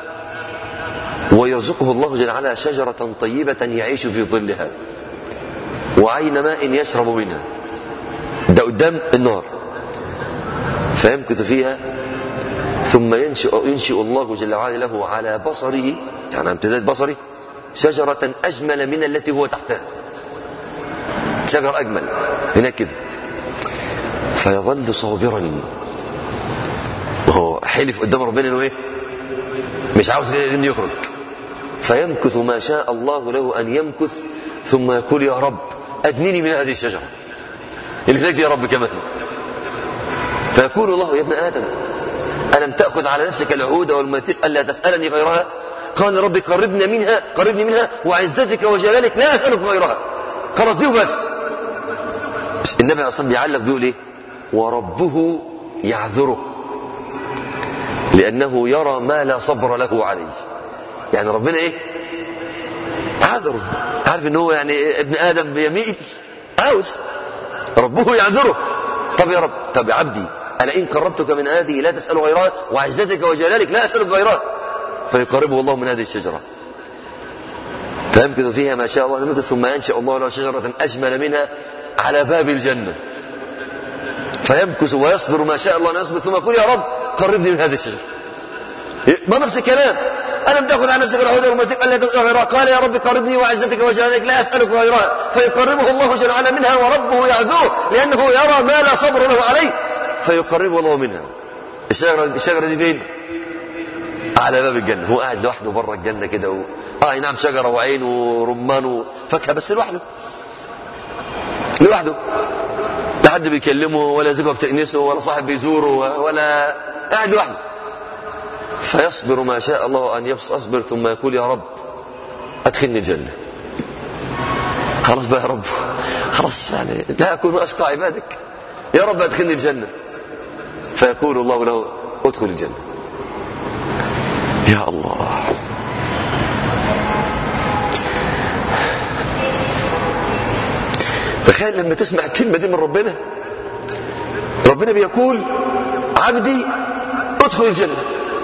ويرزقه الله جل وعلا شجرة طيبة يعيش في ظلها وعين ماء يشرب منها ده قدام النار فيمكث فيها ثم ينشئ, ينشئ الله جل وعلا له على بصره يعني امتداد بصره شجرة أجمل من التي هو تحتها شجر أجمل هناك كده فيظل صابرا وهو حلف قدام ربنا انه ايه مش عاوز انه يخرج فيمكث ما شاء الله له ان يمكث ثم يقول يا رب ادنني من هذه الشجره اللي هناك يا رب كمان فيقول الله يا ابن ادم الم تاخذ على نفسك العهود والميثاق الا تسالني غيرها قال ربي قربنا منها قربني منها وعزتك وجلالك لا اسالك غيرها خلاص دي وبس النبي عليه الصلاه بيعلق بيقول ايه وربه يعذره لأنه يرى ما لا صبر له عليه يعني ربنا إيه عذره عارف ان هو يعني إيه ابن آدم بيميل عاوز ربه يعذره طب يا رب طب يا عبدي ألا إن قربتك من هذه لا تسأل غيرها وعزتك وجلالك لا أسألك غيرها فيقربه الله من هذه الشجرة فيمكث فيها ما شاء الله أن ثم ينشأ الله له شجرة أجمل منها على باب الجنة فيمكث ويصبر ما شاء الله أن يصبر ثم يقول يا رب قربني من هذه الشجرة ما نفس الكلام ألم تأخذ عن نفسك العهود والمثيق ألا تسأل غيرها قال يا رب قربني وعزتك وجلالك لا أسألك غيرها فيقربه الله جل وعلا منها وربه يعذره لأنه يرى ما لا صبر له عليه فيقربه الله منها الشجرة, الشجرة دي فين؟ على باب الجنة هو قاعد لوحده بره الجنة كده و... آه نعم شجرة وعين ورمان وفاكهة بس لوحده لوحده لا حد بيكلمه ولا زوجه بتأنسه ولا صاحب بيزوره ولا قاعد لوحده فيصبر ما شاء الله أن يصبر ثم يقول يا رب أدخلني الجنة خلاص بقى يا رب خلاص يعني لا أكون أشقى عبادك يا رب أدخلني الجنة فيقول الله له ادخل الجنة يا الله تخيل لما تسمع الكلمة دي من ربنا ربنا بيقول عبدي ادخل الجنة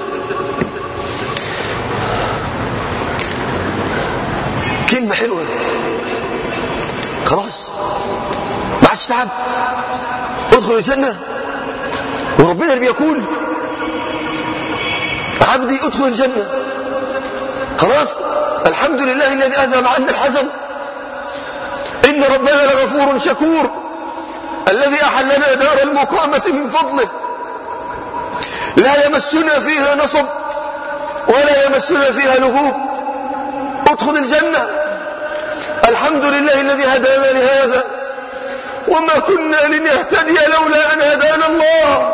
كلمة حلوة خلاص ما عادش تعب ادخل الجنة وربنا اللي بيقول عبدي ادخل الجنة خلاص الحمد لله الذي أذهب عنا الحزن إن ربنا لغفور شكور الذي أحلنا دار المقامة من فضله لا يمسنا فيها نصب ولا يمسنا فيها لغوب ادخل الجنة الحمد لله الذي هدانا لهذا وما كنا لنهتدي لولا أن هدانا الله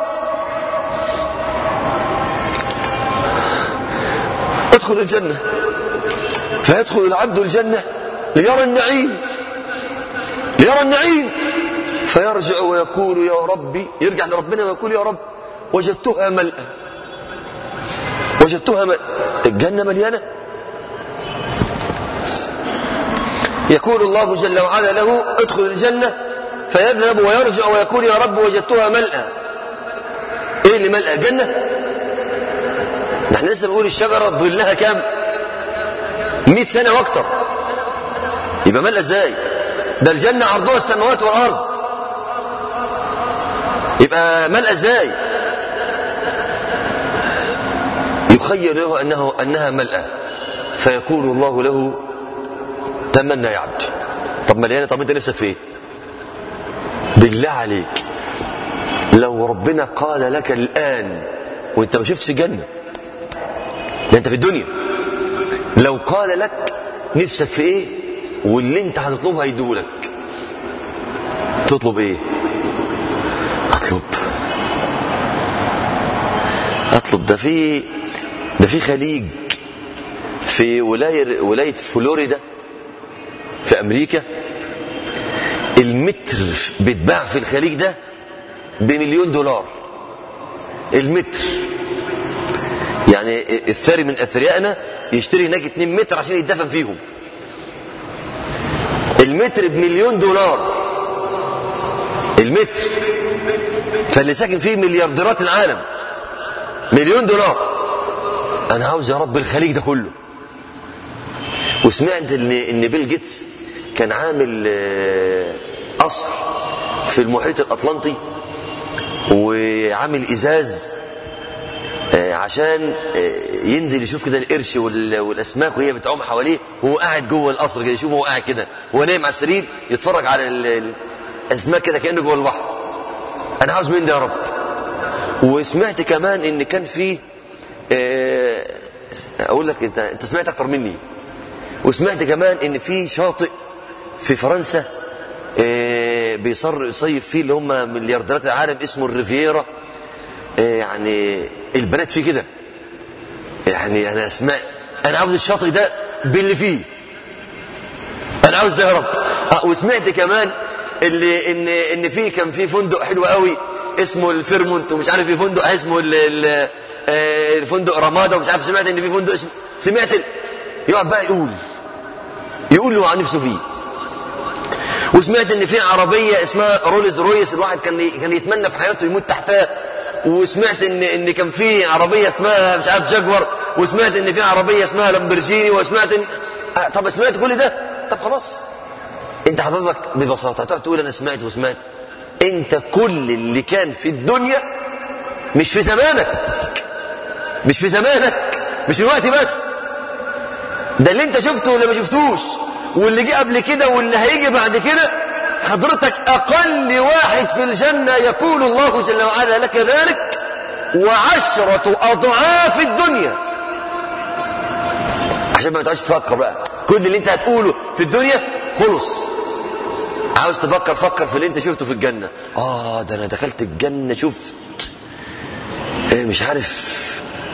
ادخل الجنة فيدخل العبد الجنة ليرى النعيم ليرى النعيم فيرجع ويقول يا ربي يرجع لربنا ويقول يا رب وجدتها ملأة وجدتها ملأة الجنة مليانة يقول الله جل وعلا له ادخل الجنة فيذهب ويرجع ويقول يا رب وجدتها ملأة ايه اللي ملأة الجنة نحن لسه بنقول الشجرة ظلها كام مئة سنة واكتر يبقى ملأة ازاي ده الجنة عرضها السماوات والأرض يبقى ملأ ازاي فيخيل له أنه أنها ملأة فيقول الله له تمنى يا عبدي طب مليانة طب أنت نفسك في إيه؟ بالله عليك لو ربنا قال لك الآن وأنت ما شفتش جنة ده أنت في الدنيا لو قال لك نفسك في إيه واللي أنت هتطلبه هيدولك تطلب إيه أطلب أطلب ده في ده في خليج في ولاية ولاية فلوريدا في أمريكا المتر بيتباع في الخليج ده بمليون دولار المتر يعني الثري من أثريائنا يشتري هناك 2 متر عشان يتدفن فيهم المتر بمليون دولار المتر فاللي ساكن فيه مليارديرات العالم مليون دولار انا عاوز يا رب الخليج ده كله وسمعت ان ان بيل جيتس كان عامل قصر في المحيط الاطلنطي وعامل ازاز عشان ينزل يشوف كده القرش والاسماك وهي بتعوم حواليه وهو قاعد جوه القصر كده يشوفه وهو قاعد كده وهو نايم على السرير يتفرج على الاسماك كده كانه جوه البحر انا عاوز من ده يا رب وسمعت كمان ان كان في اقول لك انت انت سمعت اكتر مني وسمعت كمان ان في شاطئ في فرنسا بيصر يصيف فيه اللي هم مليارديرات العالم اسمه الريفيرا يعني البنات فيه كده يعني انا اسمع انا عاوز الشاطئ ده باللي فيه انا عاوز ده يا رب وسمعت كمان اللي ان ان في كان في فندق حلو قوي اسمه الفيرمونت ومش عارف في فندق اسمه الفندق رمادة ومش عارف سمعت ان في فندق اسمه سمعت ال... يقعد بقى يقول يقول له عن نفسه فيه وسمعت ان في عربيه اسمها رولز رويس الواحد كان كان يتمنى في حياته يموت تحتها وسمعت ان ان كان في عربيه اسمها مش عارف جاكور وسمعت ان في عربيه اسمها لامبرجيني وسمعت ان آه طب سمعت كل ده طب خلاص انت حضرتك ببساطه هتقعد تقول انا سمعت وسمعت انت كل اللي كان في الدنيا مش في زمانك مش في زمانك مش الوقت بس ده اللي انت شفته واللي ما شفتوش واللي جه قبل كده واللي هيجي بعد كده حضرتك اقل واحد في الجنه يقول الله جل وعلا لك ذلك وعشرة اضعاف الدنيا عشان ما تقعدش تفكر بقى كل اللي انت هتقوله في الدنيا خلص عاوز تفكر فكر في اللي انت شفته في الجنة اه ده انا دخلت الجنة شفت ايه مش عارف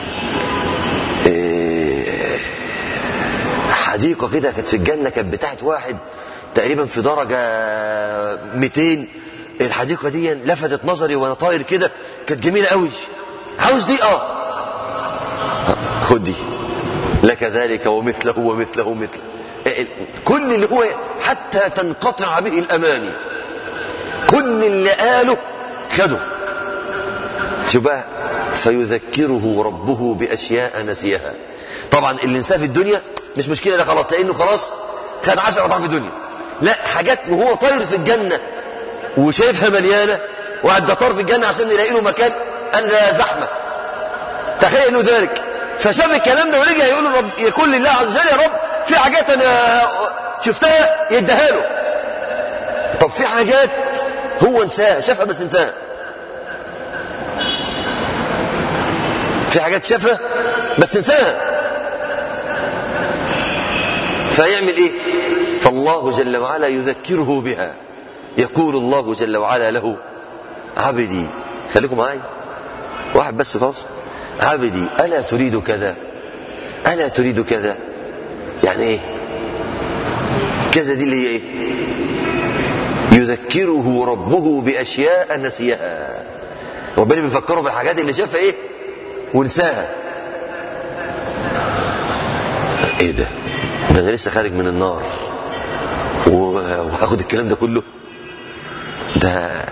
ايه حديقة كده كانت في الجنة كانت بتاعت واحد تقريبا في درجة 200 الحديقة دي لفتت نظري وانا طاير كده كانت جميلة قوي عاوز دي اه خد دي لك ذلك ومثله ومثله مثله كل اللي هو حتى تنقطع به الأماني كل اللي قاله خده شوف بقى فيذكره ربه بأشياء نسيها طبعا اللي نساه في الدنيا مش مشكلة ده خلاص لأنه خلاص خد عشر أضعاف الدنيا لا حاجات وهو طاير في الجنة وشايفها مليانة وقعد ده طار في الجنة عشان يلاقي له مكان قال ده زحمة تخيلوا ذلك فشاف الكلام ده ورجع يقول رب يقول لله عز وجل يا رب في حاجات انا شفتها يديها له طب في حاجات هو نساها شافها بس نساها في حاجات شافها بس نساها فيعمل ايه فالله جل وعلا يذكره بها يقول الله جل وعلا له عبدي خليكم معايا واحد بس خلاص عبدي ألا تريد كذا ألا تريد كذا يعني ايه كذا دي اللي هي ايه يذكره ربه بأشياء نسيها ربنا بيفكره بالحاجات اللي شافها ايه ونساها ايه ده ده انا لسه خارج من النار وهاخد الكلام ده كله ده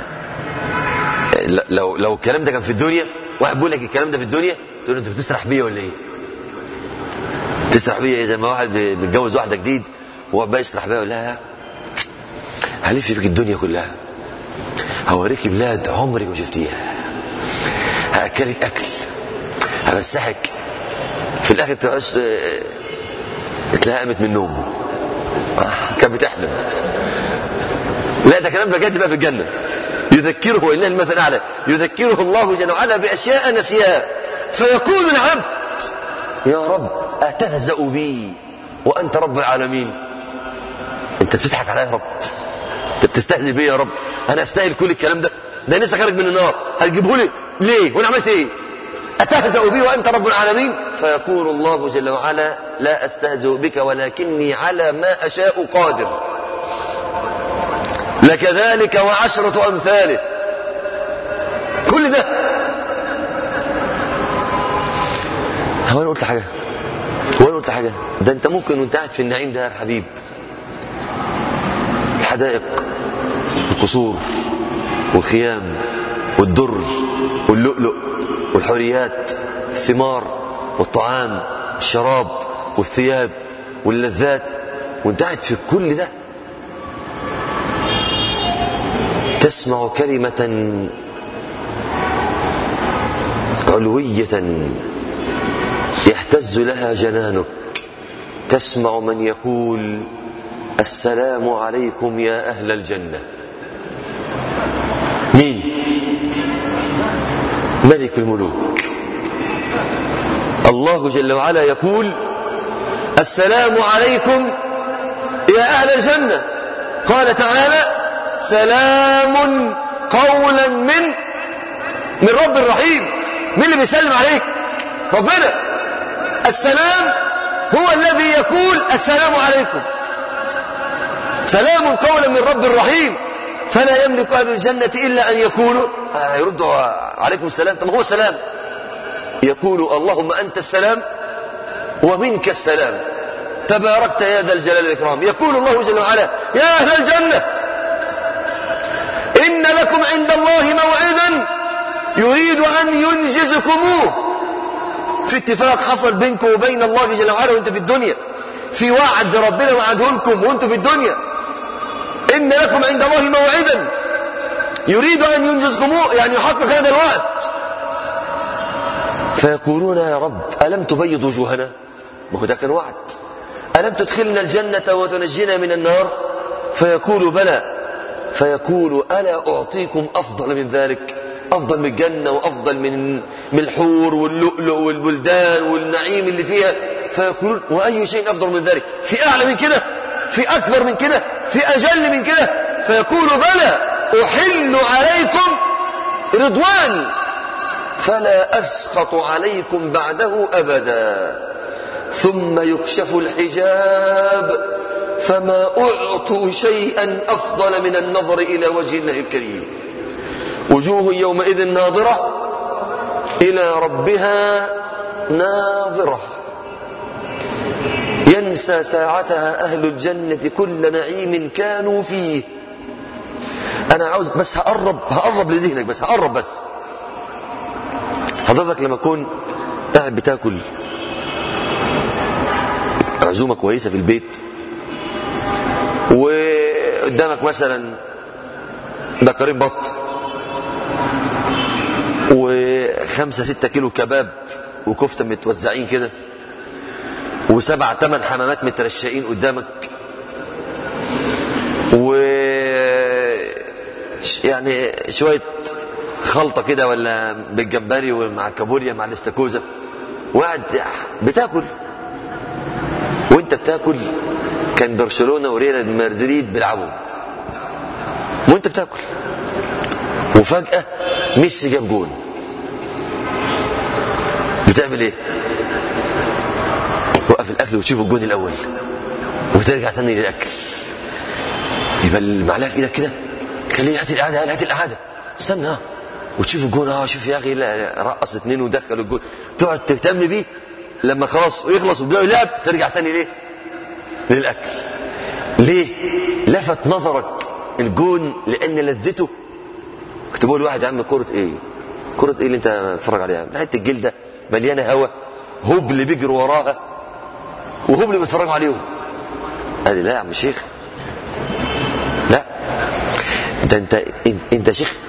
لو لو الكلام ده كان في الدنيا واحد بيقول لك الكلام ده في الدنيا تقول له انت بتسرح بيا ولا ايه تسرح بيا ايه زي ما واحد متجوز واحده جديد وهو بقى يسرح بيا يقول لها هلف بيك الدنيا كلها هوريك بلاد عمرك ما شفتيها هاكلك اكل همسحك في الاخر تعيش تلاقيها قامت من النوم كانت بتحلم لا ده كلام بجد بقى في الجنه يذكره ولله المثل الاعلى يذكره الله جل وعلا باشياء نسيها فيقول العبد يا رب اتهزا بي وانت رب العالمين انت بتضحك عليا يا رب انت بتستهزئ بي يا رب انا استاهل كل الكلام ده ده لسه خارج من النار هتجيبه لي ليه وانا عملت ايه اتهزا بي وانت رب العالمين فيقول الله جل وعلا لا استهزئ بك ولكني على ما اشاء قادر لك ذلك وعشرة أمثاله كل ده هو أنا قلت حاجة هو أنا قلت حاجة ده أنت ممكن وأنت قاعد في النعيم ده يا حبيب الحدائق القصور والخيام والدر واللؤلؤ والحوريات الثمار والطعام الشراب والثياب واللذات وانت قاعد في كل ده تسمع كلمة علوية يهتز لها جنانك تسمع من يقول السلام عليكم يا أهل الجنة مين ملك الملوك الله جل وعلا يقول السلام عليكم يا أهل الجنة قال تعالى سلام قولا من من رب الرحيم مين اللي بيسلم عليك ربنا السلام هو الذي يقول السلام عليكم سلام قولا من رب الرحيم فلا يملك اهل الجنه الا ان يقولوا آه يردوا عليكم السلام طب هو سلام يقول اللهم انت السلام ومنك السلام تباركت يا ذا الجلال والاكرام يقول الله جل وعلا يا اهل الجنه إن لكم عند الله موعدا يريد أن ينجزكموه في اتفاق حصل بينكم وبين الله جل وعلا وانت في الدنيا في وعد ربنا وعده لكم وانتم في الدنيا إن لكم عند الله موعدا يريد أن ينجزكموه يعني يحقق هذا الوعد فيقولون يا رب ألم تبيض وجوهنا ما هو ده كان وعد ألم تدخلنا الجنة وتنجينا من النار فيقول بلى فيقول ألا أعطيكم أفضل من ذلك أفضل من الجنة وأفضل من من الحور واللؤلؤ والبلدان والنعيم اللي فيها فيقولون وأي شيء أفضل من ذلك في أعلى من كده في أكبر من كده في أجل من كده فيقول بلى أحل عليكم رضواني فلا أسخط عليكم بعده أبدا ثم يكشف الحجاب فما أعطوا شيئا أفضل من النظر إلى وجه الله الكريم وجوه يومئذ ناظرة إلى ربها ناظرة ينسى ساعتها أهل الجنة كل نعيم كانوا فيه أنا عاوز بس هقرب هقرب لذهنك بس هقرب بس حضرتك لما تكون قاعد بتاكل عزومة كويسة في البيت وقدامك مثلا دكرين بط وخمسة ستة كيلو كباب وكفتة متوزعين كده وسبع ثمان حمامات مترشقين قدامك و يعني شوية خلطة كده ولا بالجمبري ومع الكابوريا مع الاستاكوزا وقاعد بتاكل وانت بتاكل كان برشلونه وريال مدريد بيلعبوا وانت بتاكل وفجاه ميسي جاب جول بتعمل ايه وقف الاكل وتشوف الجول الاول وترجع تاني للاكل يبقى المعلقه في ايدك كده خليه هات القعده هات القعده استنى ها وتشوف الجول اه شوف يا اخي رقص اثنين ودخل الجول تقعد تهتم بيه لما خلاص ويخلص وبيقول لعب ترجع تاني ليه للاكل ليه لفت نظرك الجون لان لذته كنت بقول واحد يا عم كرة ايه كرة ايه اللي انت بتتفرج عليها حته الجلده مليانه هوا هبل بيجروا وراها وهبل بيتفرجوا عليهم قال لي لا يا عم شيخ لا ده انت انت يا شيخ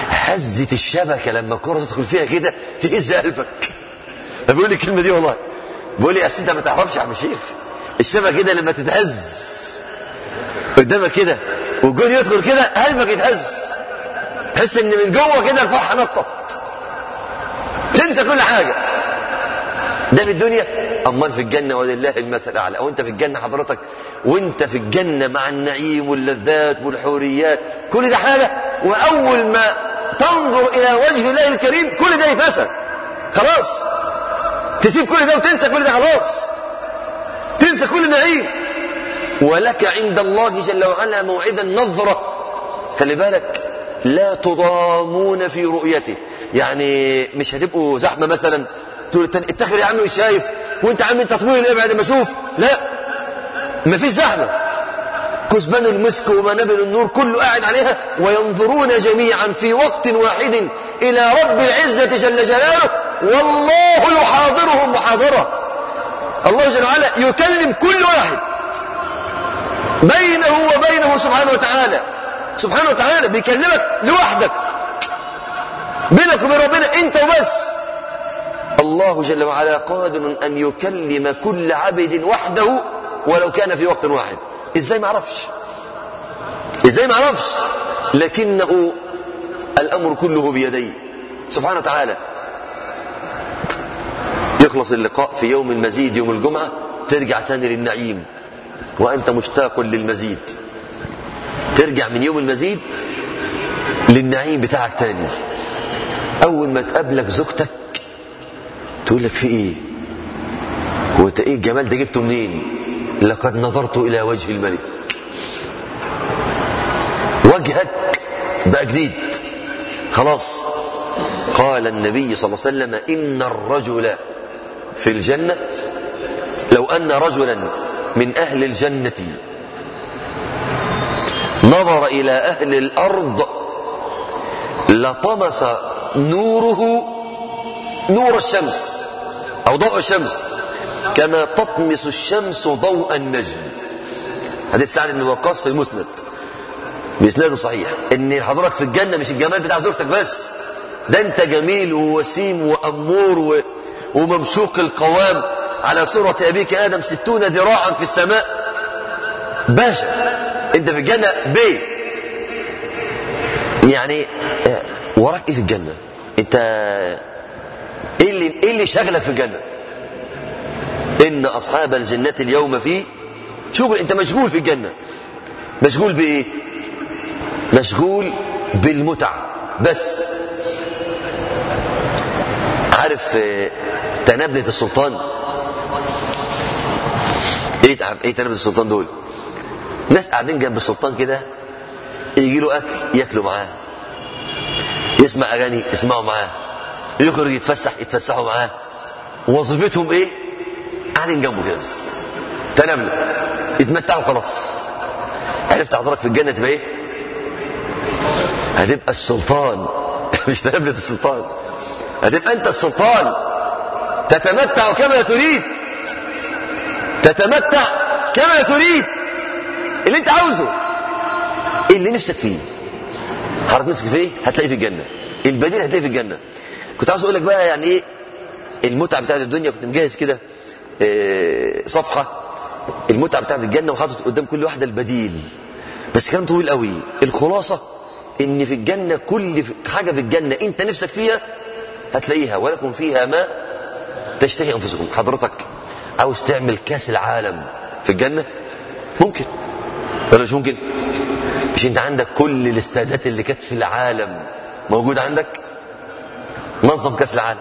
هزة الشبكة لما الكرة تدخل فيها كده تهز قلبك بيقول لي الكلمة دي والله بيقول لي اصل انت ما تعرفش يا عم شيخ الشبكه كده لما تتهز قدامك كده والجون يدخل كده قلبك يتهز تحس ان من جوه كده الفرحه نطت تنسى كل حاجه ده في الدنيا امال في الجنه ولله المثل الاعلى وانت في الجنه حضرتك وانت في الجنه مع النعيم واللذات والحوريات كل ده حاجه واول ما تنظر الى وجه الله الكريم كل ده يتنسى خلاص تسيب كل ده وتنسى كل ده خلاص تنسى كل نعيم ولك عند الله جل وعلا موعدا نظرة خلي بالك لا تضامون في رؤيته يعني مش هتبقوا زحمة مثلا تقول اتخذ يا عم مش شايف وانت عم انت طويل ابعد ما اشوف لا مفيش زحمة كثبان المسك ومنابل النور كله قاعد عليها وينظرون جميعا في وقت واحد إلى رب العزة جل جلاله والله يحاضرهم محاضرة الله جل وعلا يكلم كل واحد بينه وبينه سبحانه وتعالى سبحانه وتعالى بيكلمك لوحدك بينك وبين ربنا انت وبس الله جل وعلا قادر ان يكلم كل عبد وحده ولو كان في وقت واحد ازاي ما عرفش ازاي ما عرفش لكنه الامر كله بيديه سبحانه وتعالى يخلص اللقاء في يوم المزيد يوم الجمعة ترجع تاني للنعيم وأنت مشتاق للمزيد ترجع من يوم المزيد للنعيم بتاعك تاني أول ما تقابلك زوجتك تقول لك في إيه هو أنت إيه الجمال ده جبته منين لقد نظرت إلى وجه الملك وجهك بقى جديد خلاص قال النبي صلى الله عليه وسلم إن الرجل في الجنة لو أن رجلا من أهل الجنة نظر إلى أهل الأرض لطمس نوره نور الشمس أو ضوء الشمس كما تطمس الشمس ضوء النجم حديث سعد بن وقاص في المسند بإسناد صحيح إن حضرتك في الجنة مش الجمال بتاع زوجتك بس ده أنت جميل ووسيم وأمور و... وممسوق القوام على صورة أبيك آدم ستون ذراعا في السماء باشا أنت في الجنة بي يعني وراك إيه في الجنة أنت إيه اللي, إيه اللي شغلك في الجنة إن أصحاب الجنة اليوم في شغل أنت مشغول في الجنة مشغول بإيه مشغول بالمتع بس عارف تنابلة السلطان ايه ايه تنابلة السلطان دول ناس قاعدين جنب السلطان كده يجي له اكل ياكلوا معاه يسمع اغاني يسمعوا معاه يخرج يتفسح يتفسحوا معاه وظيفتهم ايه قاعدين جنبه كده بس تنابلة يتمتعوا خلاص عرفت حضرتك في الجنه تبقى ايه هتبقى السلطان مش تنابلة السلطان هتبقى انت السلطان تتمتع كما تريد تتمتع كما تريد اللي انت عاوزه اللي نفسك فيه حضرتك نفسك فيه هتلاقيه في الجنه البديل هتلاقيه في الجنه كنت عاوز اقول لك بقى يعني ايه المتعه بتاعت الدنيا كنت مجهز كده اه صفحه المتعه بتاعت الجنه وحاطط قدام كل واحده البديل بس كلام طويل قوي الخلاصه ان في الجنه كل حاجه في الجنه انت نفسك فيها هتلاقيها ولكم فيها ما تشتهي انفسكم حضرتك عاوز تعمل كاس العالم في الجنه ممكن ولا مش ممكن مش انت عندك كل الاستادات اللي كانت في العالم موجوده عندك نظم كاس العالم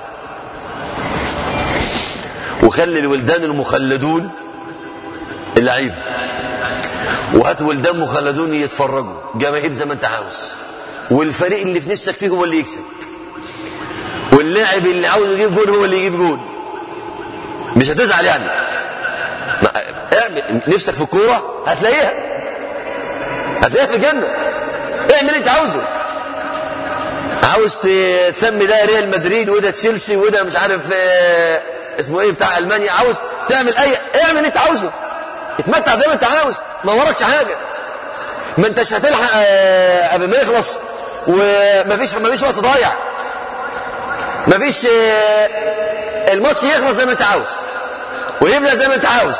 وخلي الولدان المخلدون اللعيب وهات ولدان مخلدون يتفرجوا جماهير زي ما انت عاوز والفريق اللي في نفسك فيه هو اللي يكسب واللاعب اللي عاوز يجيب جول هو اللي يجيب جول مش هتزعل يعني ما اعمل نفسك في الكوره هتلاقيها هتلاقيها في الجنه اعمل اللي انت عاوزه عاوز تسمي ده ريال مدريد وده تشيلسي وده مش عارف اه اسمه ايه بتاع المانيا عاوز تعمل اي اعمل اللي انت عاوزه اتمتع زي ما انت عاوز ما وراكش حاجه ما انتش هتلحق اه قبل ما يخلص ومفيش مفيش وقت ضايع مفيش اه الماتش يخلص زي ما انت عاوز ويملى زي ما انت عاوز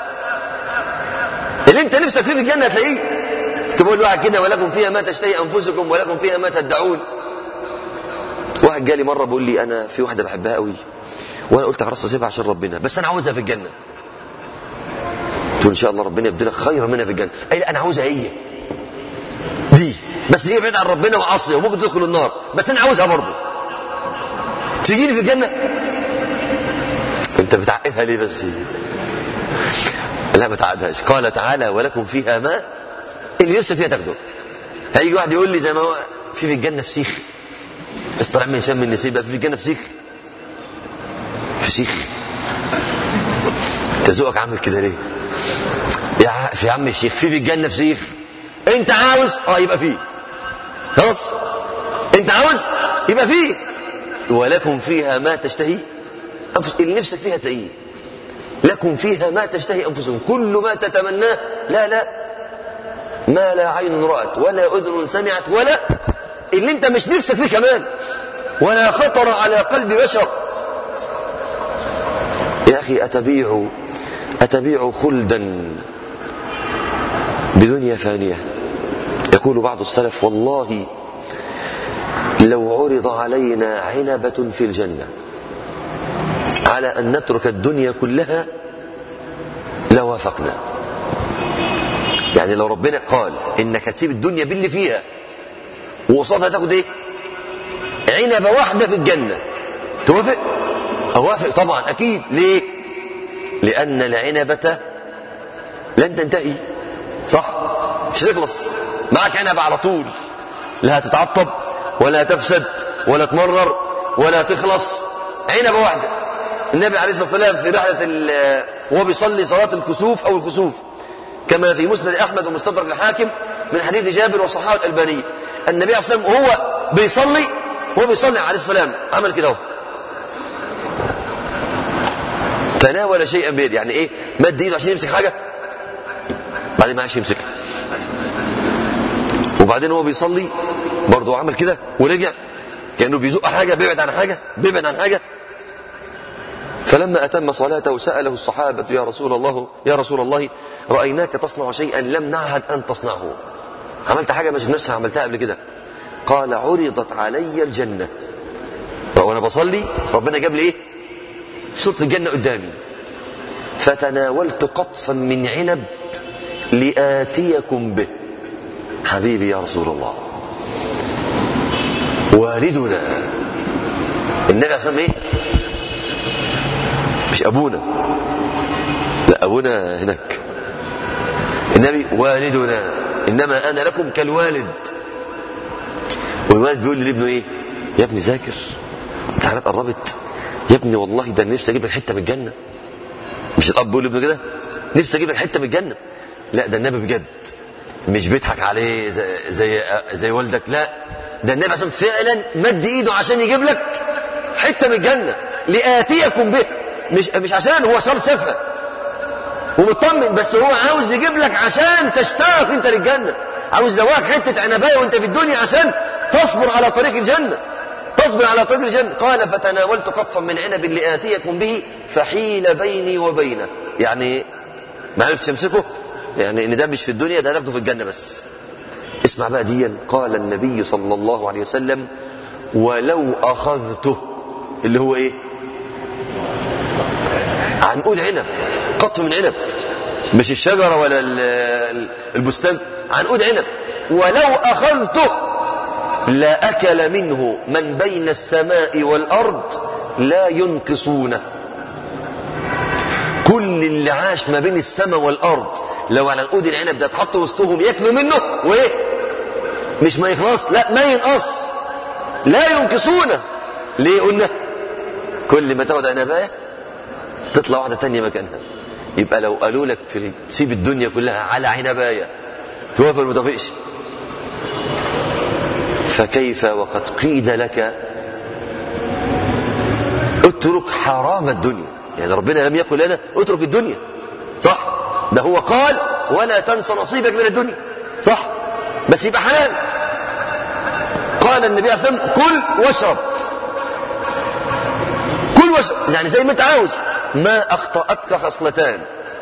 اللي انت نفسك فيه في الجنه هتلاقيه كنت بقول لواحد كده ولكم فيها ما تشتهي انفسكم ولكم فيها ما تدعون واحد جالي مره بيقول لي انا في واحده بحبها قوي وانا قلت خلاص اسيبها عشان ربنا بس انا عاوزها في الجنه قلت له ان شاء الله ربنا يبدلك خيرا منها في الجنه اي لا انا عاوزها هي دي بس هي بعيد عن ربنا وعاصيه وممكن تدخل النار بس انا عاوزها برضه تيجي لي في الجنه انت بتعقدها ليه بس لا ما تعقدهاش قال تعالى ولكم فيها ما اللي نفسك فيها تاخده هيجي واحد يقول لي زي ما هو في في الجنه فسيخ بس طلع من شم النسيب في في الجنه فسيخ فسيخ انت ذوقك عامل كده ليه يا ع- في عم الشيخ في في الجنه فسيخ انت عاوز اه يبقى فيه خلاص انت عاوز يبقى فيه ولكم فيها ما تشتهي أنفس اللي نفسك فيها تلاقيه لكم فيها ما تشتهي انفسكم كل ما تتمناه لا لا ما لا عين رأت ولا أذن سمعت ولا اللي انت مش نفسك فيه كمان ولا خطر على قلب بشر يا أخي أتبيع أتبيع خلدا بدنيا فانية يقول بعض السلف والله لو عرض علينا عنبة في الجنة على أن نترك الدنيا كلها لوافقنا يعني لو ربنا قال إنك هتسيب الدنيا باللي فيها وقصادها تاخد إيه عنبة واحدة في الجنة توافق أوافق طبعا أكيد ليه لأن العنبة لن تنتهي صح مش هتخلص معك عنبة على طول لا هتتعطب ولا تفسد ولا تمرر ولا تخلص عنبة واحدة النبي عليه الصلاة والسلام في رحلة ال- وهو بيصلي صلاة الكسوف أو الخسوف كما في مسند أحمد ومستدرك الحاكم من حديث جابر وصححه الألباني النبي عليه الصلاة والسلام وهو بيصلي وهو بيصلي عليه السلام عمل كده اهو تناول شيئا بيد يعني ايه مد ايده عشان يمسك حاجه بعدين ما عادش يمسكها وبعدين هو بيصلي برضه عمل كده ورجع كانه بيزق حاجه بيبعد عن حاجه بيبعد عن حاجه فلما اتم صلاته ساله الصحابه يا رسول الله يا رسول الله رايناك تصنع شيئا لم نعهد ان تصنعه عملت حاجه ما شفناش عملتها قبل كده قال عرضت علي الجنه وانا بصلي ربنا جاب لي ايه صورة الجنة قدامي فتناولت قطفا من عنب لآتيكم به حبيبي يا رسول الله والدنا النبي عليه الصلاة والسلام ايه مش ابونا لا ابونا هناك النبي والدنا انما انا لكم كالوالد والوالد بيقول لابنه ايه يا ابني ذاكر الامتحانات قربت يا ابني والله ده أنا نفسي اجيب لك حته من الجنه مش الاب بيقول لابنه كده نفسي اجيب لك حته من الجنه لا ده النبي بجد مش بيضحك عليه زي زي, زي والدك لا ده النبي عشان فعلا مد ايده عشان يجيب لك حته من الجنه لاتيكم به مش مش عشان هو صار سفه ومطمن بس هو عاوز يجيب لك عشان تشتاق انت للجنه عاوز لواك حته عنبايه وانت في الدنيا عشان تصبر على طريق الجنه تصبر على طريق الجنة قال فتناولت قطفا من عنب لآتيكم به فحيل بيني وبينه يعني ما عرفتش امسكه يعني ان ده مش في الدنيا ده هتاخده في الجنة بس اسمع بقى ديا قال النبي صلى الله عليه وسلم ولو أخذته اللي هو ايه عنقود عنب قطف من عنب مش الشجرة ولا ال- ال- البستان عنقود عنب ولو أخذته لا أكل منه من بين السماء والأرض لا ينقصونه كل اللي عاش ما بين السماء والأرض لو على نقود العنب ده اتحط وسطهم ياكلوا منه وإيه مش ما يخلص لا ما ينقص لا ينقصونه ليه قلنا كل ما تاخد عنبايه تطلع واحدة تانية مكانها يبقى لو قالوا لك في تسيب الدنيا كلها على عنبايه توافق ولا ما توافقش فكيف وقد قيل لك اترك حرام الدنيا يعني ربنا لم يقل لنا اترك الدنيا صح ده هو قال ولا تنس نصيبك من الدنيا صح بس يبقى حلال قال النبي عليه الصلاه والسلام كل واشرب كل واشرب يعني زي ما انت عاوز ما أخطأتك خصلتان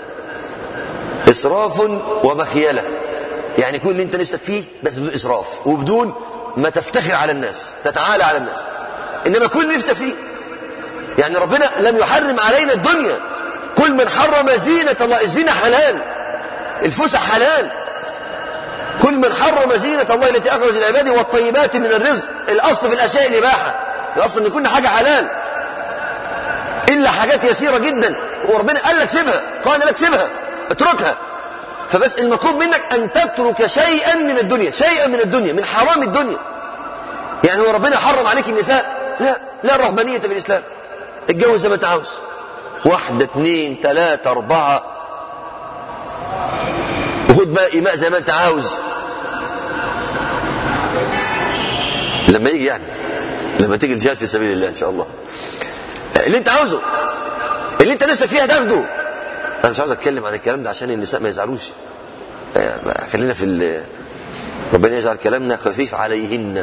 إسراف ومخيلة يعني كل اللي أنت نفسك فيه بس بدون إسراف وبدون ما تفتخر على الناس تتعالى على الناس إنما كل اللي نفسك فيه يعني ربنا لم يحرم علينا الدنيا كل من حرم زينة الله الزينة حلال الفسح حلال كل من حرم زينة الله التي أخرج العباد والطيبات من الرزق الأصل في الأشياء الإباحة الأصل أن كل حاجة حلال إلا حاجات يسيرة جدا وربنا قال لك سيبها قال لك سيبها اتركها فبس المطلوب منك أن تترك شيئا من الدنيا شيئا من الدنيا من حرام الدنيا يعني هو ربنا حرم عليك النساء لا لا الرهبانية في الإسلام اتجوز زي ما انت عاوز واحدة اثنين ثلاثة أربعة وخد بقى إيماء زي ما أنت عاوز لما يجي يعني لما تيجي الجهاد في سبيل الله إن شاء الله اللي أنت عاوزه اللي أنت نفسك فيها تاخده أنا مش عاوز أتكلم عن الكلام ده عشان النساء ما يزعلوش خلينا في ال... ربنا يجعل كلامنا خفيف عليهن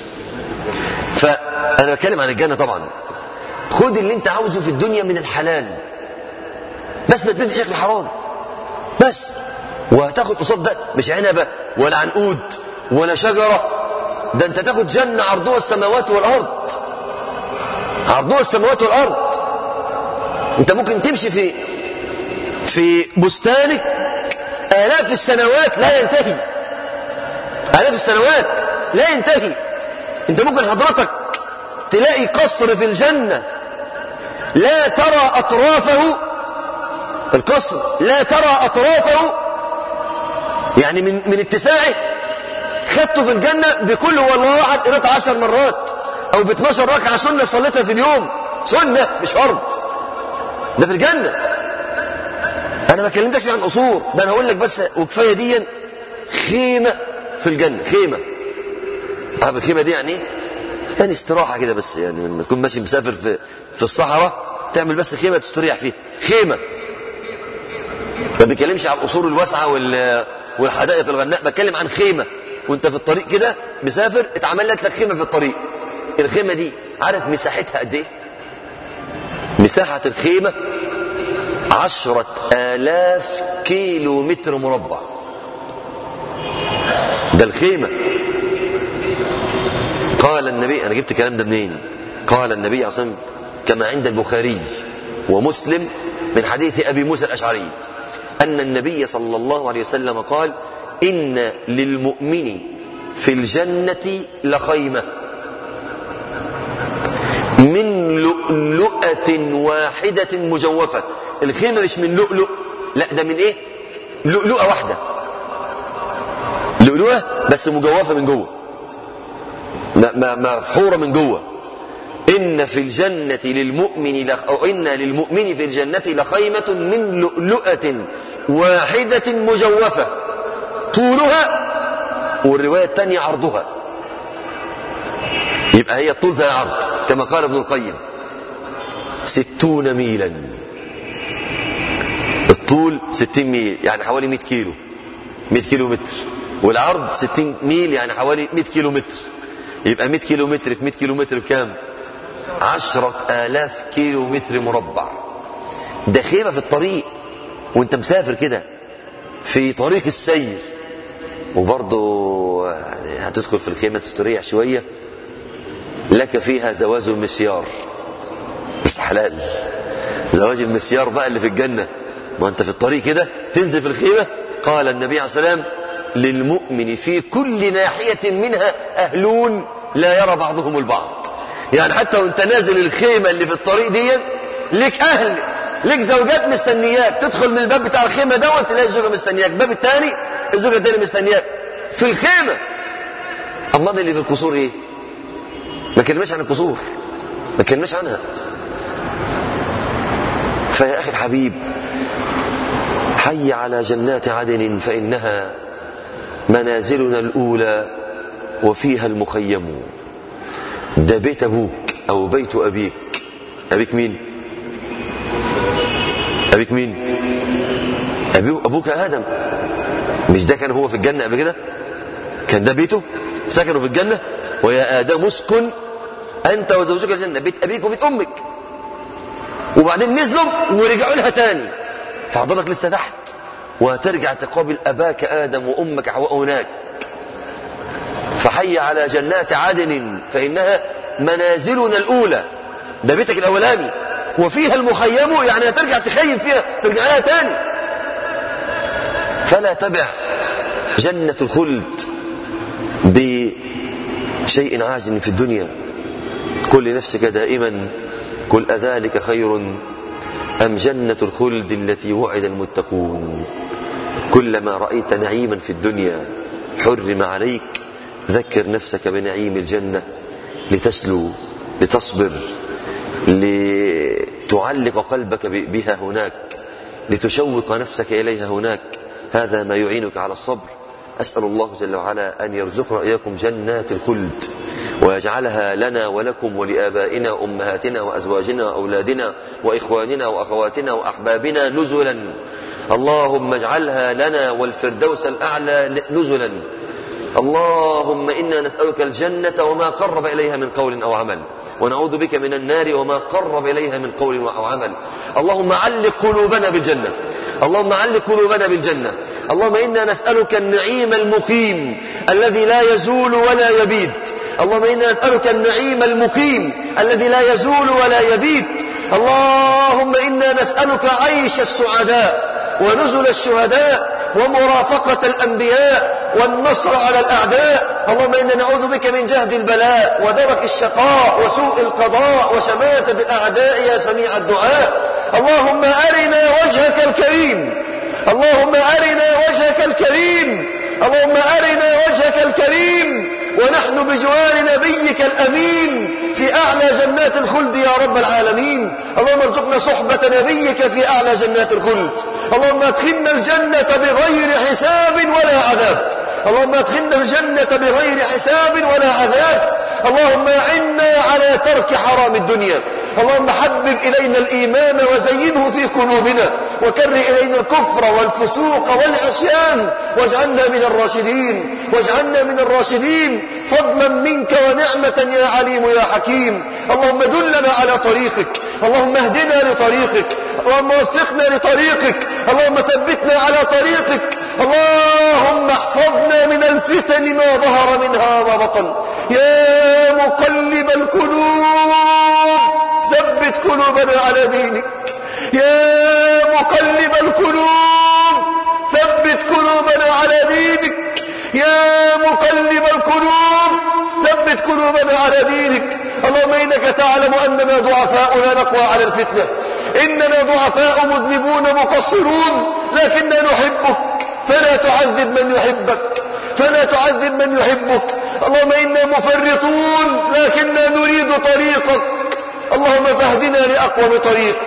فأنا بتكلم عن الجنة طبعا خد اللي أنت عاوزه في الدنيا من الحلال بس ما تبدش شكل حرام بس وهتاخد قصاد ده مش عنبة ولا عنقود ولا شجرة ده انت تاخد جنة عرضها السماوات والأرض عرضها السماوات والأرض انت ممكن تمشي في في بستانك آلاف السنوات لا ينتهي آلاف السنوات لا ينتهي انت ممكن حضرتك تلاقي قصر في الجنة لا ترى أطرافه القصر لا ترى أطرافه يعني من من اتساعه خدته في الجنة بكل والله واحد قريت عشر مرات أو ب 12 ركعة سنة صليتها في اليوم سنة مش فرض ده في الجنة أنا ما كلمتكش عن قصور ده أنا هقول لك بس وكفاية دي خيمة في الجنة خيمة عارف الخيمة دي يعني ايه؟ يعني استراحة كده بس يعني لما تكون ماشي مسافر في في الصحراء تعمل بس خيمة تستريح فيها خيمة ما بتكلمش عن القصور الواسعة وال والحدائق الغناء بتكلم عن خيمة وانت في الطريق كده مسافر اتعملت لك خيمة في الطريق الخيمة دي عارف مساحتها قد ايه مساحة الخيمة عشرة آلاف كيلو متر مربع ده الخيمة قال النبي أنا جبت الكلام ده منين قال النبي عليه الصلاة والسلام كما عند البخاري ومسلم من حديث أبي موسى الأشعري أن النبي صلى الله عليه وسلم قال إن للمؤمن في الجنة لخيمة من لؤلؤة واحدة مجوفة الخيمة مش من لؤلؤ لا ده من ايه لؤلؤة واحدة لؤلؤة بس مجوفة من جوه مفحورة من جوه إن في الجنة للمؤمن لخ... أو إن للمؤمن في الجنة لخيمة من لؤلؤة واحدة مجوفة طولها والرواية الثانية عرضها يبقى هي الطول زي العرض كما قال ابن القيم ستون ميلا الطول ستين ميل يعني حوالي مئة كيلو مئة كيلو متر والعرض ستين ميل يعني حوالي مئة كيلو متر يبقى مئة كيلو متر في مئة كيلو متر بكام عشرة آلاف كيلو متر مربع ده خيمة في الطريق وانت مسافر كده في طريق السير وبرضه يعني هتدخل في الخيمة تستريح شوية لك فيها زواج المسيار بس حلال زواج المسيار بقى اللي في الجنة ما انت في الطريق كده تنزل في الخيمة قال النبي عليه السلام للمؤمن في كل ناحية منها أهلون لا يرى بعضهم البعض يعني حتى وانت نازل الخيمة اللي في الطريق دي لك أهل لك زوجات مستنياك تدخل من الباب بتاع الخيمة دوت تلاقي الزوجة مستنياك الباب الثاني الزوجة الثانية مستنياك في الخيمة أمال اللي في القصور إيه ما كلمش عن القصور ما كلمش عنها فيا أخي الحبيب حي على جنات عدن فإنها منازلنا الأولى وفيها المخيم ده بيت أبوك أو بيت أبيك أبيك مين أبيك مين أبوك آدم مش ده كان هو في الجنة قبل كده كان ده بيته سكنوا في الجنة ويا آدم اسكن أنت وزوجك الجنة بيت أبيك وبيت أمك وبعدين نزلوا ورجعوا لها تاني فحضرتك لسه تحت وهترجع تقابل أباك آدم وأمك حواء هناك فحي على جنات عدن فإنها منازلنا الأولى ده بيتك الأولاني وفيها المخيم يعني هترجع تخيم فيها ترجع لها تاني فلا تبع جنة الخلد بشيء عاجل في الدنيا قل لنفسك دائما قل أذلك خير أم جنة الخلد التي وعد المتقون كلما رأيت نعيما في الدنيا حرم عليك ذكر نفسك بنعيم الجنة لتسلو لتصبر لتعلق قلبك بها هناك لتشوق نفسك إليها هناك هذا ما يعينك على الصبر أسأل الله جل وعلا أن يرزقنا إياكم جنات الخلد ويجعلها لنا ولكم ولآبائنا وأمهاتنا وأزواجنا وأولادنا وإخواننا وأخواتنا وأحبابنا نزلا اللهم اجعلها لنا والفردوس الأعلى نزلا اللهم إنا نسألك الجنة وما قرب إليها من قول أو عمل ونعوذ بك من النار وما قرب إليها من قول أو عمل اللهم علق قلوبنا بالجنة اللهم علق قلوبنا بالجنة اللهم إنا نسألك النعيم المقيم الذي لا يزول ولا يبيد اللهم إنا نسألك النعيم المقيم الذي لا يزول ولا يبيت اللهم إنا نسألك عيش السعداء ونزل الشهداء ومرافقة الأنبياء والنصر على الأعداء اللهم إنا نعوذ بك من جهد البلاء ودرك الشقاء وسوء القضاء وشماتة الأعداء يا سميع الدعاء اللهم أرنا وجهك الكريم اللهم أرنا وجهك الكريم اللهم أرنا وجهك الكريم ونحن بجوار نبيك الأمين في أعلى جنات الخلد يا رب العالمين اللهم ارزقنا صحبة نبيك في أعلى جنات الخلد اللهم ادخلنا الجنة بغير حساب ولا عذاب اللهم ادخلنا الجنة بغير حساب ولا عذاب اللهم أعنا على ترك حرام الدنيا اللهم حبب إلينا الإيمان وزينه في قلوبنا وكر إلينا الكفر والفسوق والعصيان واجعلنا من الراشدين واجعلنا من الراشدين فضلا منك ونعمة يا عليم يا حكيم اللهم دلنا على طريقك اللهم اهدنا لطريقك اللهم وفقنا لطريقك اللهم ثبتنا على طريقك اللهم احفظنا من الفتن ما ظهر منها وما بطن يا مقلب القلوب ثبت قلوبنا على دينك يا مقلب القلوب ثبت قلوبنا على دينك يا مقلب القلوب ثبت قلوبنا على دينك اللهم إنك تعلم أننا ضعفاء لا نقوى على الفتنة إننا ضعفاء مذنبون مقصرون لكننا نحبك فلا تعذب من يحبك فلا تعذب من يحبك اللهم إنا مفرطون لكننا نريد طريقك اللهم فاهدنا لأقوم طريق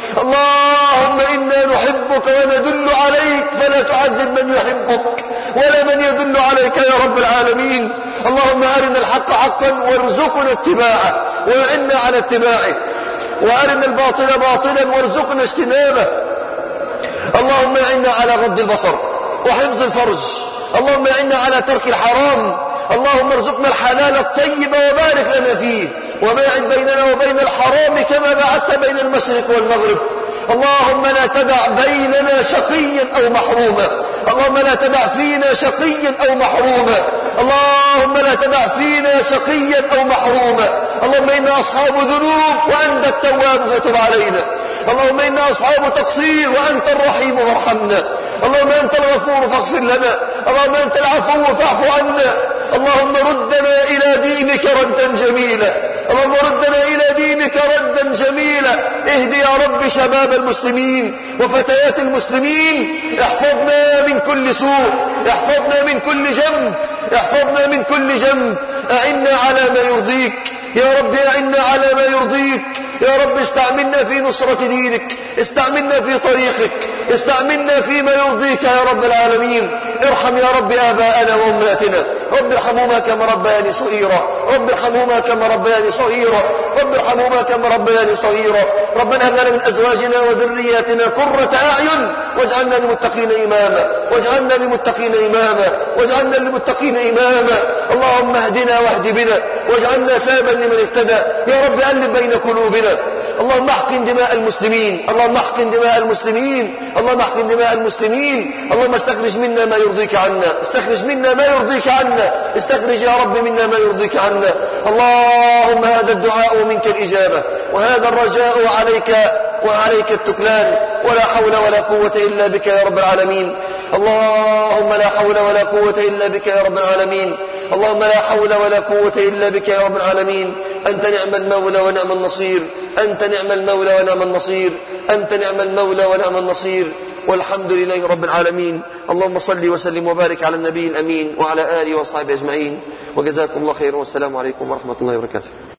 اللهم إنا نحبك وندل عليك فلا تعذب من يحبك ولا من يدل عليك يا رب العالمين اللهم أرنا الحق حقا وارزقنا اتباعه وإنا على اتباعه وأرنا الباطل باطلا وارزقنا اجتنابه اللهم إنا على غض البصر وحفظ الفرج اللهم إنا على ترك الحرام اللهم ارزقنا الحلال الطيب وبارك لنا فيه وباعد بيننا وبين الحرام كما بعدت بين المشرق والمغرب اللهم لا تدع بيننا شقيا أو محروما اللهم لا تدع فينا شقيا أو محروما اللهم لا تدع فينا شقيا أو محروما اللهم إنا أصحاب ذنوب وأنت التواب فتب علينا اللهم إنا أصحاب تقصير وأنت الرحيم فارحمنا اللهم أنت الغفور فاغفر لنا اللهم أنت العفو فاعف عنا اللهم ردنا إلى دينك ردا جميلا اللهم ردنا إلى دينك ردا جميلا اهدي يا رب شباب المسلمين وفتيات المسلمين احفظنا من كل سوء احفظنا من كل جنب احفظنا من كل جنب أعنا على ما يرضيك يا رب أعنا على ما يرضيك يا رب استعملنا في نصرة دينك استعملنا في طريقك استعملنا فيما يرضيك يا رب العالمين ارحم يا رب آباءنا وأمهاتنا رب ارحمهما كما ربياني صغيرا رب ارحمهما كما ربياني صغيرا رب ارحمهما كما ربياني صغيرا ربنا هب لنا من أزواجنا وذرياتنا قرة أعين واجعلنا للمتقين إماما واجعلنا للمتقين إماما واجعلنا للمتقين إماما اللهم اهدنا واهد بنا واجعلنا سابا لمن اهتدى يا رب ألف بين قلوبنا اللهم احقن دماء المسلمين اللهم احقن دماء المسلمين اللهم احقن دماء المسلمين اللهم استخرج منا ما يرضيك عنا استخرج منا ما يرضيك عنا استخرج يا رب منا ما يرضيك عنا اللهم هذا الدعاء منك الإجابة وهذا الرجاء عليك وعليك التكلان ولا حول ولا قوة إلا بك يا رب العالمين اللهم لا حول ولا قوة إلا بك يا رب العالمين اللهم لا حول ولا قوة إلا بك يا رب العالمين أنت نعم المولى ونعم النصير أنت نعم المولى ونعم النصير أنت نعم المولى ونعم النصير والحمد لله رب العالمين اللهم صل وسلم وبارك على النبي الأمين وعلى آله وأصحابه أجمعين وجزاكم الله خيرا والسلام عليكم ورحمة الله وبركاته